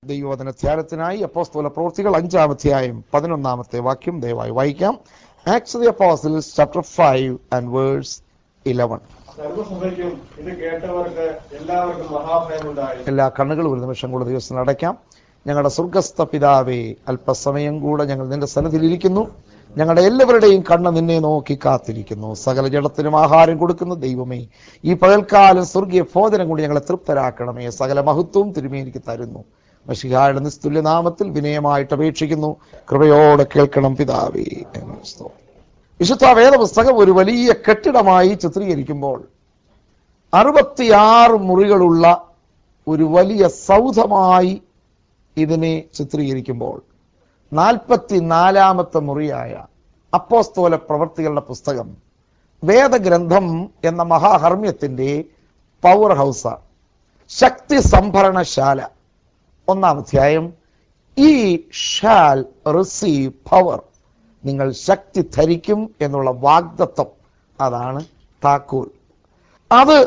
ദൈവവചന ധ്യാനത്തിനായി അപ്പോസ്തല പ്രവൃത്തികൾ അഞ്ചാം അധ്യായം പതിനൊന്നാമത്തെ വാക്യം ദയവായി വായിക്കാം Acts the apostles chapter five and verse eleven സർവസഭയ്ക്കും ഇത് കേട്ടവർക്ക് എല്ലാവർക്കും മഹാഭയമുണ്ടായി എല്ലാ കണ്ണുകളും ഒരു നിമിഷം കൂടെ ദിവസം അടയ്ക്കാം ഞങ്ങളുടെ സ്വർഗസ്ഥ പിതാവേ അല്പസമയം കൂടെ ഞങ്ങൾ നിന്റെ സന്നിധിയിൽ ഇരിക്കുന്നു ഞങ്ങളുടെ എല്ലാവരുടെയും കണ്ണ് നിന്നെ നോക്കി കാത്തിരിക്കുന്നു സകല ജഡത്തിനും ആഹാരം കൊടുക്കുന്ന ദൈവമേ ഈ പകൽക്കാലം സ്വർഗീയ ഭോജനം കൊണ്ട് ഞങ്ങളെ തൃപ്തരാക്കണമേ സകല മഹത്വവും തിരുമേനിക്ക് തരുന്നു മഷിഹായുടെ നിസ്തുല്യ നാമത്തിൽ വിനയമായിട്ട് അപേക്ഷിക്കുന്നു കൃപയോടെ കേൾക്കണം പിതാവേ എന്ന് സ്തോത്രം. വിശുദ്ധ വേദപുസ്തകം ഒരു വലിയ കെട്ടിടമായി ചിത്രീകരിക്കുമ്പോൾ അറുപത്തിയാറ് മുറികളുള്ള ഒരു വലിയ സൗധമായി ഇതിനെ ചിത്രീകരിക്കുമ്പോൾ നാൽപ്പത്തിനാലാമത്തെ മുറിയായ അപ്പോസ്തോല പ്രവർത്തികളുടെ പുസ്തകം വേദഗ്രന്ഥം എന്ന മഹാഹർമ്മ്യത്തിന്റെ പവർ ഹൗസ് ശക്തി സംഭരണശാല ഒന്നാം അധ്യായം ഈ ഷാൽ റിസീവ് പവർ നിങ്ങൾ ശക്തി ധരിക്കും എന്നുള്ള വാഗ്ദത്വം അതാണ് താക്കോൽ അത്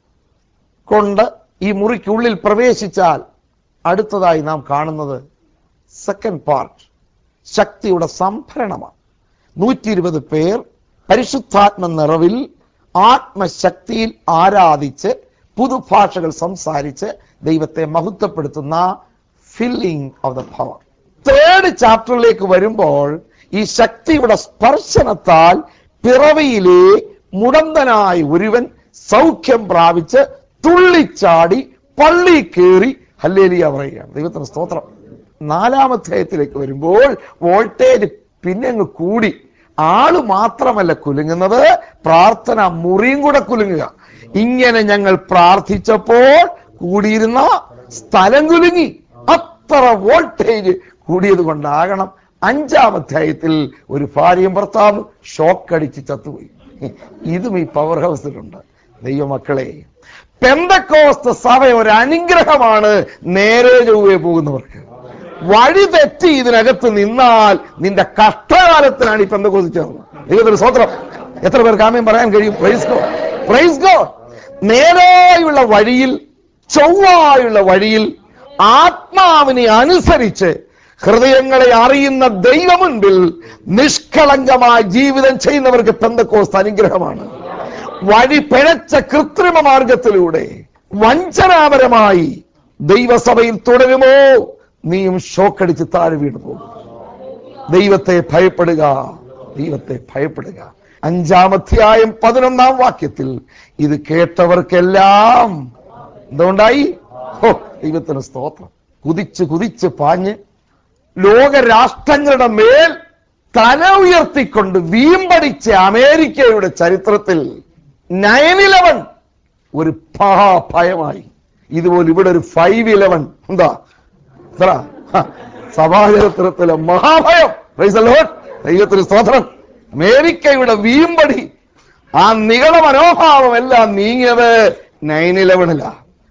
കൊണ്ട് ഈ മുറിക്കുള്ളിൽ പ്രവേശിച്ചാൽ അടുത്തതായി നാം കാണുന്നത് സെക്കൻഡ് പാർട്ട് ശക്തിയുടെ സംഭരണമാണ് നൂറ്റി ഇരുപത് പേർ പരിശുദ്ധാത്മ നിറവിൽ ആത്മശക്തിയിൽ ആരാധിച്ച് പുതുഭാഷകൾ സംസാരിച്ച് ദൈവത്തെ മഹത്വപ്പെടുത്തുന്ന filling of the power third ചാപ്റ്ററിലേക്ക് വരുമ്പോൾ ഈ ശക്തിയുടെ സ്പർശനത്താൽ പിറവിയിലെ മുടന്തനായ ഒരുവൻ സൗഖ്യം പ്രാപിച്ച് തുള്ളിച്ചാടി പള്ളി കയറി ഹല്ലേലിയ പറയുകയാണ് ദൈവത്തിന് സ്തോത്രം നാലാമധ്യായത്തിലേക്ക് വരുമ്പോൾ വോൾട്ടേജ് പിന്നെ അങ്ങ് കൂടി ആള് മാത്രമല്ല കുലുങ്ങുന്നത് പ്രാർത്ഥന മുറിയും കൂടെ കുലുങ്ങുക ഇങ്ങനെ ഞങ്ങൾ പ്രാർത്ഥിച്ചപ്പോൾ കൂടിയിരുന്ന സ്ഥലം കുലുങ്ങി അത്ര വോൾട്ടേജ് കൂടിയത് കൊണ്ടാകണം അഞ്ചാം അധ്യായത്തിൽ ഒരു ഭാര്യയും ഭർത്താവും ഷോക്ക് അടിച്ച് ചത്തുപോയി ഇതും ഈ പവർ ഹൗസിലുണ്ട് ദൈവമക്കളെ പെന്തക്കോസ്ത സഭ ഒരു അനുഗ്രഹമാണ് നേരെ ചൊവ്വേ പോകുന്നവർക്ക് വഴി തെറ്റി ഇതിനകത്ത് നിന്നാൽ നിന്റെ കഷ്ടകാലത്തിനാണ് ഈ പെന്തക്കോസ് ചേർന്നത് ദൈവത്തിന് സ്വത്രം എത്ര പേർക്ക് ആമയും പറയാൻ കഴിയും പ്രൈസ് ഗോ പ്രൈസ് ഗോ നേരായുള്ള വഴിയിൽ ചൊവ്വായുള്ള വഴിയിൽ ആത്മാവിനെ അനുസരിച്ച് ഹൃദയങ്ങളെ അറിയുന്ന ദൈവമുൻപിൽ നിഷ്കളങ്കമായ ജീവിതം ചെയ്യുന്നവർക്ക് പെന്തക്കോസ്ത് അനുഗ്രഹമാണ് വഴി പിഴച്ച കൃത്രിമ മാർഗത്തിലൂടെ വഞ്ചനാപരമായി ദൈവസഭയിൽ തുടരുമോ നീയും ഷോക്കടിച്ച് താഴെ വീണു പോകും ദൈവത്തെ ഭയപ്പെടുക ദൈവത്തെ ഭയപ്പെടുക അഞ്ചാമധ്യായം പതിനൊന്നാം വാക്യത്തിൽ ഇത് കേട്ടവർക്കെല്ലാം എന്തുകൊണ്ടായി ഹോ ദൈവത്തിന് സ്തോത്രം കുതിച്ച് കുതിച്ച് പാഞ്ഞ് ലോകരാഷ്ട്രങ്ങളുടെ മേൽ തല ഉയർത്തിക്കൊണ്ട് വീമ്പടിച്ച അമേരിക്കയുടെ ചരിത്രത്തിൽ നയൻ ഇലവൻ ഒരു മഹാഭയമായി ഇതുപോലെ ഇവിടെ ഒരു ഫൈവ് ഇലവൻ എന്താ എത്ര ഹ, സഭാചരിത്രത്തിലെ മഹാഭയം Praise the Lord. ദൈവത്തിന് സ്തോത്രം അമേരിക്കയുടെ വീമ്പടി ആ നികള മനോഭാവം എല്ലാം നീങ്ങിയത് നയൻ ഇലവനില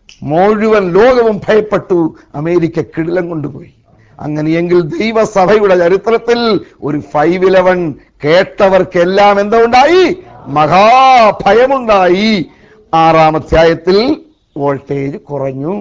മുഴുവൻ ലോകവും ഭയപ്പെട്ടു അമേരിക്ക കിടിലം കൊണ്ടുപോയി അങ്ങനെയെങ്കിൽ ദൈവസഭയുടെ ചരിത്രത്തിൽ ഒരു ഫൈവ് ഇലവൻ കേട്ടവർക്കെല്ലാം എന്തുണ്ടായി മഹാഭയമുണ്ടായി ആറാം അധ്യായത്തിൽ വോൾട്ടേജ് കുറഞ്ഞു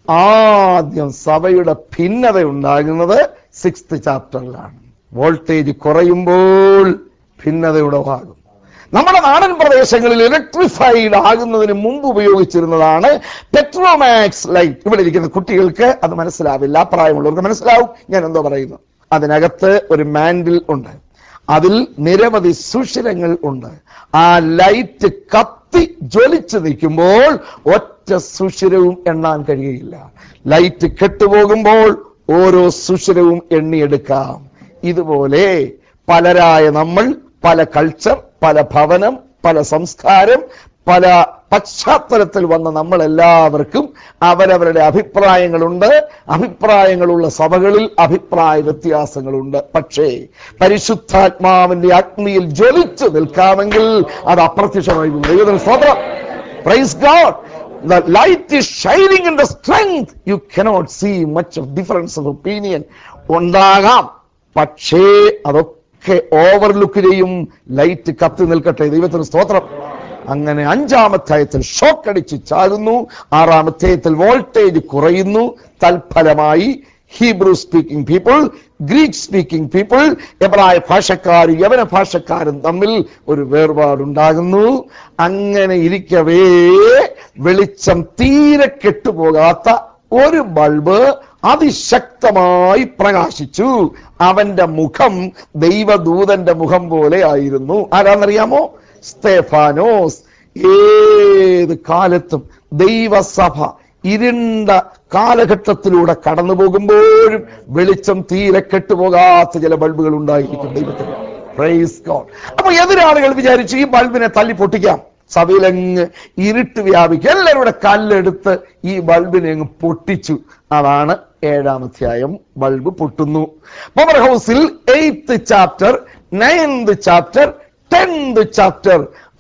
ആദ്യം സഭയുടെ ഭിന്നത ഉണ്ടാകുന്നത് സിക്സ്ത് ചാപ്റ്ററിലാണ് വോൾട്ടേജ് കുറയുമ്പോൾ ഭിന്നത ഉളവാകും നമ്മുടെ നാടൻ പ്രദേശങ്ങളിൽ ഇലക്ട്രിഫൈഡ് ആകുന്നതിന് മുമ്പ് ഉപയോഗിച്ചിരുന്നതാണ് പെട്രോമാക്സ് ലൈറ്റ് ഇവിടെ ഇരിക്കുന്ന കുട്ടികൾക്ക് അത് മനസ്സിലാവില്ല പ്രായമുള്ളവർക്ക് മനസ്സിലാവും ഞാൻ എന്തോ പറയുന്നു അതിനകത്ത് ഒരു മാൻഡിൽ ഉണ്ട് അതിൽ നിരവധി സുഷിരങ്ങൾ ഉണ്ട് ആ ലൈറ്റ് കത്തി ജ്വലിച്ചു നിൽക്കുമ്പോൾ ഒറ്റ സുഷിരവും എണ്ണാൻ കഴിയുകയില്ല ലൈറ്റ് കെട്ടുപോകുമ്പോൾ ഓരോ സുഷിരവും എണ്ണിയെടുക്കാം ഇതുപോലെ പലരായ നമ്മൾ പല കൾച്ചർ പല ഭവനം പല സംസ്കാരം പല പശ്ചാത്തലത്തിൽ വന്ന നമ്മൾ എല്ലാവർക്കും അവരവരുടെ അഭിപ്രായങ്ങളുണ്ട് അഭിപ്രായങ്ങളുള്ള സഭകളിൽ അഭിപ്രായ വ്യത്യാസങ്ങളുണ്ട് പക്ഷേ പരിശുദ്ധാത്മാവിന്റെ അഗ്നിയിൽ ജ്വലിച്ചു നിൽക്കാമെങ്കിൽ അത് അപ്രത്യക്ഷമായി പോകും. ദൈവത്തിന് സ്വതന്ത്രം praise God the light is shining in the strength you cannot see much of difference of opinion ഉണ്ടാകാം പക്ഷേ അതൊക്കെ ഓവർലുക്ക് ചെയ്യും ലൈറ്റ് കത്തി നിൽക്കട്ടെ ദൈവത്തിന് സ്തോത്രം അങ്ങനെ അഞ്ചാമധ്യായത്തിൽ ഷോക്ക് അടിച്ച് ചാകുന്നു ആറാമധ്യായത്തിൽ വോൾട്ടേജ് കുറയുന്നു തൽഫലമായി Hebrew speaking people Greek speaking people എബ്രായ ഭാഷക്കാരും യവന ഭാഷക്കാരും തമ്മിൽ ഒരു വേർപാടുണ്ടാകുന്നു അങ്ങനെ ഇരിക്കവേ വെളിച്ചം തീരെ കെട്ടുപോകാത്ത ഒരു ബൾബ് അതിശക്തമായി പ്രകാശിച്ചു അവന്റെ മുഖം ദൈവദൂതന്റെ മുഖം പോലെ ആയിരുന്നു ആരാന്നറിയാമോ സ്തേഫാനോസ് ഏത് കാലത്തും ദൈവസഭ ഇരുണ്ട കാലഘട്ടത്തിലൂടെ കടന്നു പോകുമ്പോഴും വെളിച്ചം തീരെ കെട്ടുപോകാത്ത ചില ബൾബുകൾ ഉണ്ടായിരിക്കും ദൈവത്തിന് പ്രൈസ് ഗോഡ് അപ്പൊ എതിരാളികൾ വിചാരിച്ചു ഈ ബൾബിനെ തല്ലി പൊട്ടിക്കാം സഭയിലങ്ങ് ഇരുട്ട് വ്യാപിക്കും എല്ലാവരും കൂടെ കല്ലെടുത്ത് ഈ ബൾബിനെ അങ്ങ് പൊട്ടിച്ചു അതാണ് ഏഴാം അധ്യായം ബൾബ് പൊട്ടുന്നു പവർ ഹൗസിൽ eighth chapter ninth chapter tenth chapter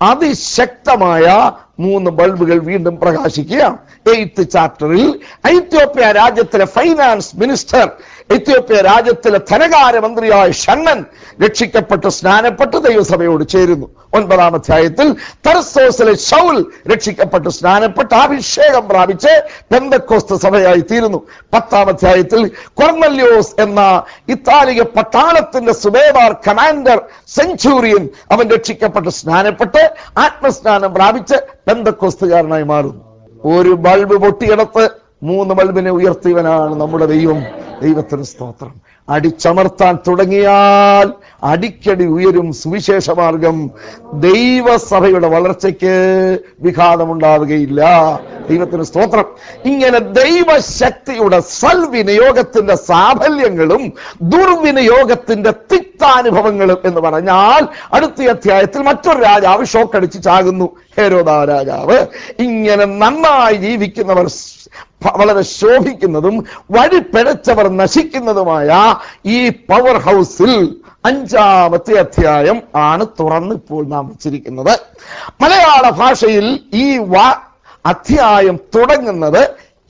അതിശക്തമായ മൂന്ന് ബൾബുകൾ വീണ്ടും പ്രകാശിക്കുകയാണ് എയ്ത്ത് ചാപ്റ്ററിൽ എത്യോപ്യ രാജ്യത്തിലെ ഫൈനാൻസ് മിനിസ്റ്റർ എത്യോപ്യ രാജ്യത്തിലെ ധനകാര്യമന്ത്രിയായ ഷണ്ണൻ രക്ഷിക്കപ്പെട്ട് സ്നാനപ്പെട്ട് ദൈവസഭയോട് ചേരുന്നു ഒൻപതാം അധ്യായത്തിൽ തർസോസിലെ ഷൗൽ രക്ഷിക്കപ്പെട്ട് സ്നാനപ്പെട്ട് അഭിഷേകം പ്രാപിച്ച് പെന്തക്കോസ്ത സഭയായി തീരുന്നു പത്താം അധ്യായത്തിൽ കൊർന്നല്യോസ് എന്ന ഇത്താലിക പട്ടാളത്തിന്റെ സുബേദാർ കമാൻഡർ സെഞ്ചൂറിയൻ അവൻ രക്ഷിക്കപ്പെട്ട് സ്നാനപ്പെട്ട് ആത്മസ്നാനം പ്രാപിച്ച് പെന്തക്കോസ്തുകാരനായി മാറുന്നു ഒരു ബൾബ് പൊട്ടിയിടത്ത് മൂന്ന് ബൾബിനെ ഉയർത്തിയവനാണ് നമ്മുടെ ദൈവം ദൈവത്തിന് സ്തോത്രം അടിച്ചമർത്താൻ തുടങ്ങിയാൽ അടിക്കടി ഉയരും സുവിശേഷ മാർഗം ദൈവസഭയുടെ വളർച്ചയ്ക്ക് വിഘാതമുണ്ടാവുകയില്ല ദൈവത്തിന് സ്തോത്രം ഇങ്ങനെ ദൈവശക്തിയുടെ സൽവിനിയോഗത്തിന്റെ സാഫല്യങ്ങളും ദുർവിനിയോഗത്തിന്റെ തിക്താനുഭവങ്ങളും എന്ന് പറഞ്ഞാൽ അടുത്ത അധ്യായത്തിൽ മറ്റൊരു രാജാവ് ഷോക്കടിച്ച് ചാകുന്നു ഹേരോദാ രാജാവ് ഇങ്ങനെ നന്നായി ജീവിക്കുന്നവർ ഭ- വളരെ ശോഭിക്കുന്നതും വഴി പിഴച്ചവർ നശിക്കുന്നതുമായ ഈ പവർ ഹൗസിൽ അഞ്ചാമത്തെ അധ്യായം ആണ് തുറന്ന് ഇപ്പോൾ നാം വച്ചിരിക്കുന്നത് മലയാള ഭാഷയിൽ ഈ വാ അധ്യായം തുടങ്ങുന്നത്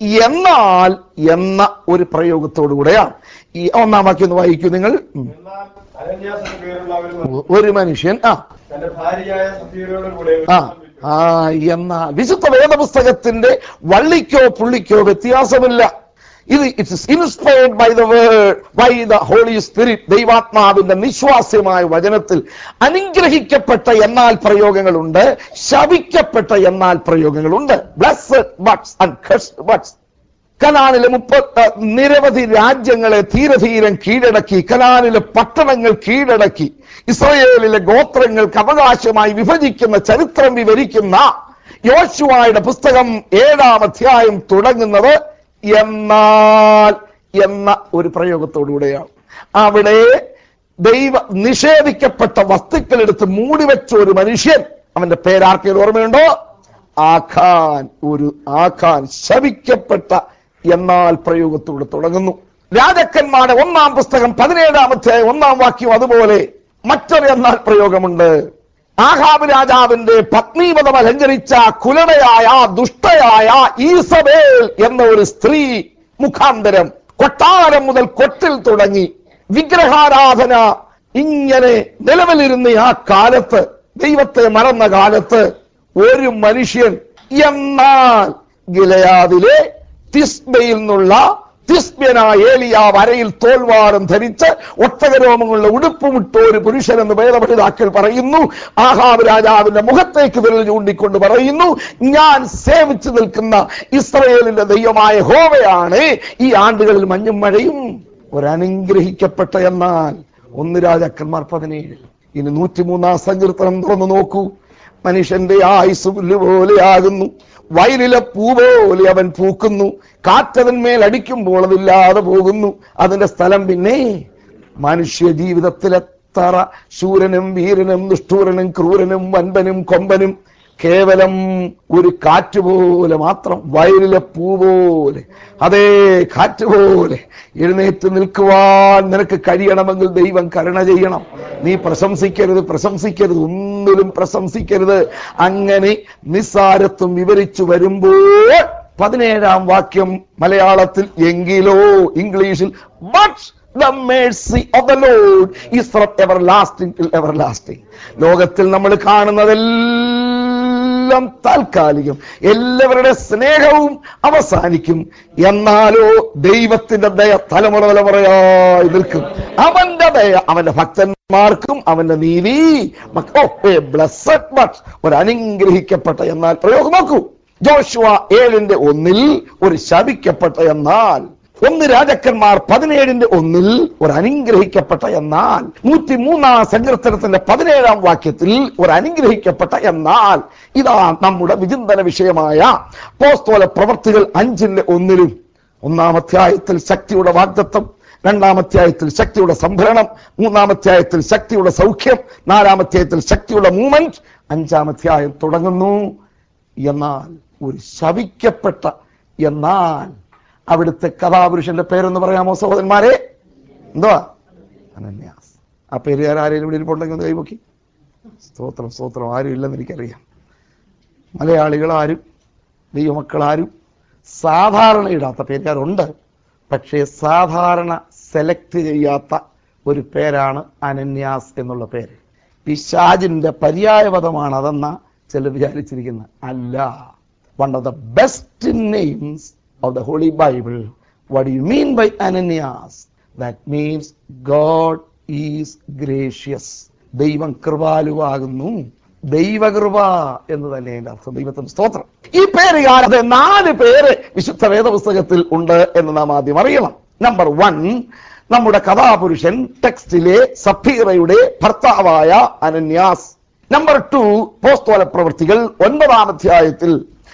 എന്നാൽ എന്ന ഒരു പ്രയോഗത്തോടുകൂടെയാണ് ഈ ഒന്നാം വാക്യം ഒന്ന് വായിക്കൂ നിങ്ങൾ ഉം. എന്നാൽ അനന്യാസ് എന്ന പേരുള്ള ഒരു മനുഷ്യൻ ഒരു മനുഷ്യൻ ആ തന്റെ ഭാര്യയായ സഫീരയോട് കൂടെ ഒരു ആ ദിവസം വിട്ടു. ആ എന്നാൽ വിശുദ്ധ വേദപുസ്തകത്തിന്റെ വള്ളിക്കോ പുള്ളിക്കോ വ്യത്യാസമില്ല ഇത് it's inspired by the word by the Holy Spirit ദൈവാത്മാവിന്റെ നിശ്വാസ്യമായ വചനത്തിൽ അനുഗ്രഹിക്കപ്പെട്ട എന്നാൽ പ്രയോഗങ്ങളുണ്ട് ശപിക്കപ്പെട്ട എന്നാൽ പ്രയോഗങ്ങളുണ്ട് blessed buts and cursed buts കനാനിലെ മുപ്പത്തി നിരവധി രാജ്യങ്ങളെ ധീരധീരം കീഴടക്കി കനാനിലെ പട്ടണങ്ങൾ കീഴടക്കി ഇസ്രയേലിലെ ഗോത്രങ്ങൾക്ക് അവകാശമായി വിഭജിക്കുന്ന ചരിത്രം വിവരിക്കുന്ന യോശുവായുടെ പുസ്തകം ഏഴാം അധ്യായം തുടങ്ങുന്നത് എന്നാൽ എന്ന ഒരു പ്രയോഗത്തോടുകൂടെയാണ് അവിടെ ദൈവ നിഷേധിക്കപ്പെട്ട വസ്തുക്കൾ എടുത്ത് മൂടിവെച്ച ഒരു മനുഷ്യൻ അവന്റെ പേരാർക്കെങ്കിലും ഓർമ്മയുണ്ടോ ആഖാൻ ഒരു ആഖാൻ ശവിക്കപ്പെട്ട എന്നാൽ പ്രയോഗത്തോട് തുടങ്ങുന്നു രാജക്കന്മാരുടെ ഒന്നാം പുസ്തകം പതിനേഴാമത്തെ ഒന്നാം വാക്യം അതുപോലെ മറ്റൊരു എന്നാൽ പ്രയോഗമുണ്ട് ആഹാബ് രാജാവിന്റെ പത്നീപദം അലങ്കരിച്ച കുലടയായ ദുഷ്ടയായ ഈസബേൽ എന്ന ഒരു സ്ത്രീ മുഖാന്തരം കൊട്ടാരം മുതൽ കൊട്ടിൽ തുടങ്ങി വിഗ്രഹാരാധന ഇങ്ങനെ നിലവിലിരുന്ന ആ കാലത്ത് ദൈവത്തെ മറന്ന കാലത്ത് ഒരു മനുഷ്യൻ എന്നാൽ ഗിലയാദിലെ തിസ്ബയിൽ നിന്നുള്ള തിസ്ബ്യനായ ഏലിയ വരയിൽ തോൽവാരം ധരിച്ച് ഒട്ടകരോമങ്ങളുടെ ഉടുപ്പുമിട്ട ഒരു പുരുഷൻ എന്ന് വേദപഠിതാക്കൾ പറയുന്നു ആഹാബ് രാജാവിന്റെ മുഖത്തേക്ക് വിരൽ ചൂണ്ടിക്കൊണ്ട് പറയുന്നു ഞാൻ സേവിച്ചു നിൽക്കുന്ന ഇസ്രയേലിന്റെ ദൈവമായ ഹോവയാണ് ഈ ആണ്ടുകളിൽ മഞ്ഞും മഴയും ഒരനുഗ്രഹിക്കപ്പെട്ട എന്നാൽ ഒന്ന് രാജാക്കന്മാർ പതിനേഴ് ഇനി നൂറ്റിമൂന്നാം സങ്കീർത്തനം തുറന്നു നോക്കൂ മനുഷ്യന്റെ ആയുസ് പുല്ലുപോലെയാകുന്നു വയലിലെ പൂ പോലെ അവൻ പൂക്കുന്നു കാറ്റതിന്മേൽ അടിക്കുമ്പോൾ അതില്ലാതെ പോകുന്നു അതിന്റെ സ്ഥലം പിന്നെ മനുഷ്യ ജീവിതത്തിലെത്ര ശൂരനും വീരനും ദുഷ്ടൂരനും ക്രൂരനും വൻപനും കൊമ്പനും കേവലം ഒരു കാറ്റ് പോലെ മാത്രം വയലിലെ പൂ പോലെ അതേ കാറ്റ് പോലെ എഴുന്നേറ്റ് നിൽക്കുവാൻ നിനക്ക് കഴിയണമെങ്കിൽ ദൈവം കരുണ ചെയ്യണം നീ പ്രശംസിക്കരുത് പ്രശംസിക്കരുത് ഒന്നിലും പ്രശംസിക്കരുത് അങ്ങനെ നിസ്സാരത്വം വിവരിച്ചു വരുമ്പോൾ പതിനേഴാം വാക്യം മലയാളത്തിൽ എങ്കിലോ ഇംഗ്ലീഷിൽ but the mercy of the Lord is from everlasting till everlasting ലോകത്തിൽ നമ്മൾ കാണുന്നതെല്ലാം എല്ലാം താൽക്കാലികം എല്ലാവരുടെ സ്നേഹവും അവസാനിക്കും എന്നാലോ ദൈവത്തിന്റെ ദയ തലമുറ തലമുറയായി നിൽക്കും അവന്റെ ദയ അവന്റെ ഭക്തന്മാർക്കും അവന്റെ നീതി ബ്ലസ്സഡ് ബട്ട് ഒരു അനുഗ്രഹിക്കപ്പെട്ട എന്നാൽ പ്രയോഗം നോക്കൂ ജോഷുവ ഏഴിന്റെ ഒന്നിൽ ഒരു ശപിക്കപ്പെട്ട എന്നാൽ ഒന്ന് രാജാക്കന്മാർ പതിനേഴിന്റെ ഒന്നിൽ ഒരു അനുഗ്രഹിക്കപ്പെട്ട എന്നാൽ നൂറ്റി മൂന്നാം സങ്കീർത്തനത്തിന്റെ പതിനേഴാം വാക്യത്തിൽ ഒരു അനുഗ്രഹിക്കപ്പെട്ട എന്നാൽ ഇതാ നമ്മുടെ വിചിന്തന വിഷയമായ പോസ്തോല പ്രവർത്തികൾ അഞ്ചിന്റെ ഒന്നിലും ഒന്നാമധ്യായത്തിൽ ശക്തിയുടെ വാഗ്ദത്വം രണ്ടാമധ്യായത്തിൽ ശക്തിയുടെ സംഭരണം മൂന്നാമധ്യായത്തിൽ ശക്തിയുടെ സൗഖ്യം നാലാമധ്യായത്തിൽ ശക്തിയുടെ മൂവ്മെന്റ് അഞ്ചാമധ്യായം തുടങ്ങുന്നു എന്നാൽ ഒരു ശവിക്കപ്പെട്ട എന്നാൽ അവിടുത്തെ കഥാപുരുഷന്റെ പേരെന്ന് പറയാമോ സഹോദരന്മാരെ എന്തുവാ അനന്യാസ് ആ പേര് ആരെങ്കിലും ഇവിടെ ഇരിപ്പുണ്ടെങ്കിൽ ഒന്ന് കൈപൊക്കി സ്തോത്രം സ്തോത്രം ആരും ഇല്ലെന്ന് എനിക്കറിയാം മലയാളികൾ ആരും ദൈവമക്കൾ ആരും സാധാരണ ഇടാത്ത പേരുകാരുണ്ട് പക്ഷേ സാധാരണ സെലക്ട് ചെയ്യാത്ത ഒരു പേരാണ് അനന്യാസ് എന്നുള്ള പേര് പിശാജിന്റെ പര്യായപദമാണ് അതെന്ന ചിലർ വിചാരിച്ചിരിക്കുന്നത് അല്ല one of the best names of the Holy Bible what you mean by Ananias that means God is gracious ദൈവം കൃപാലുവാകുന്നു ദൈവകൃപ എന്ന് തന്നെ അതിന്റെ അർത്ഥം ദൈവത്തിന് സ്തോത്രം ഈ പേര് കാലത്ത് നാല് പേര് വിശുദ്ധ വേദപുസ്തകത്തിൽ ഉണ്ട് എന്ന് നാം ആദ്യം അറിയണം നമ്പർ വൺ നമ്മുടെ കഥാപുരുഷൻ ടെക്സ്റ്റിലെ സഫീറയുടെ ഭർത്താവായ അനന്യാസ് നമ്പർ ടു പോസ്തോല പ്രവൃത്തികൾ ഒൻപതാം അധ്യായത്തിൽ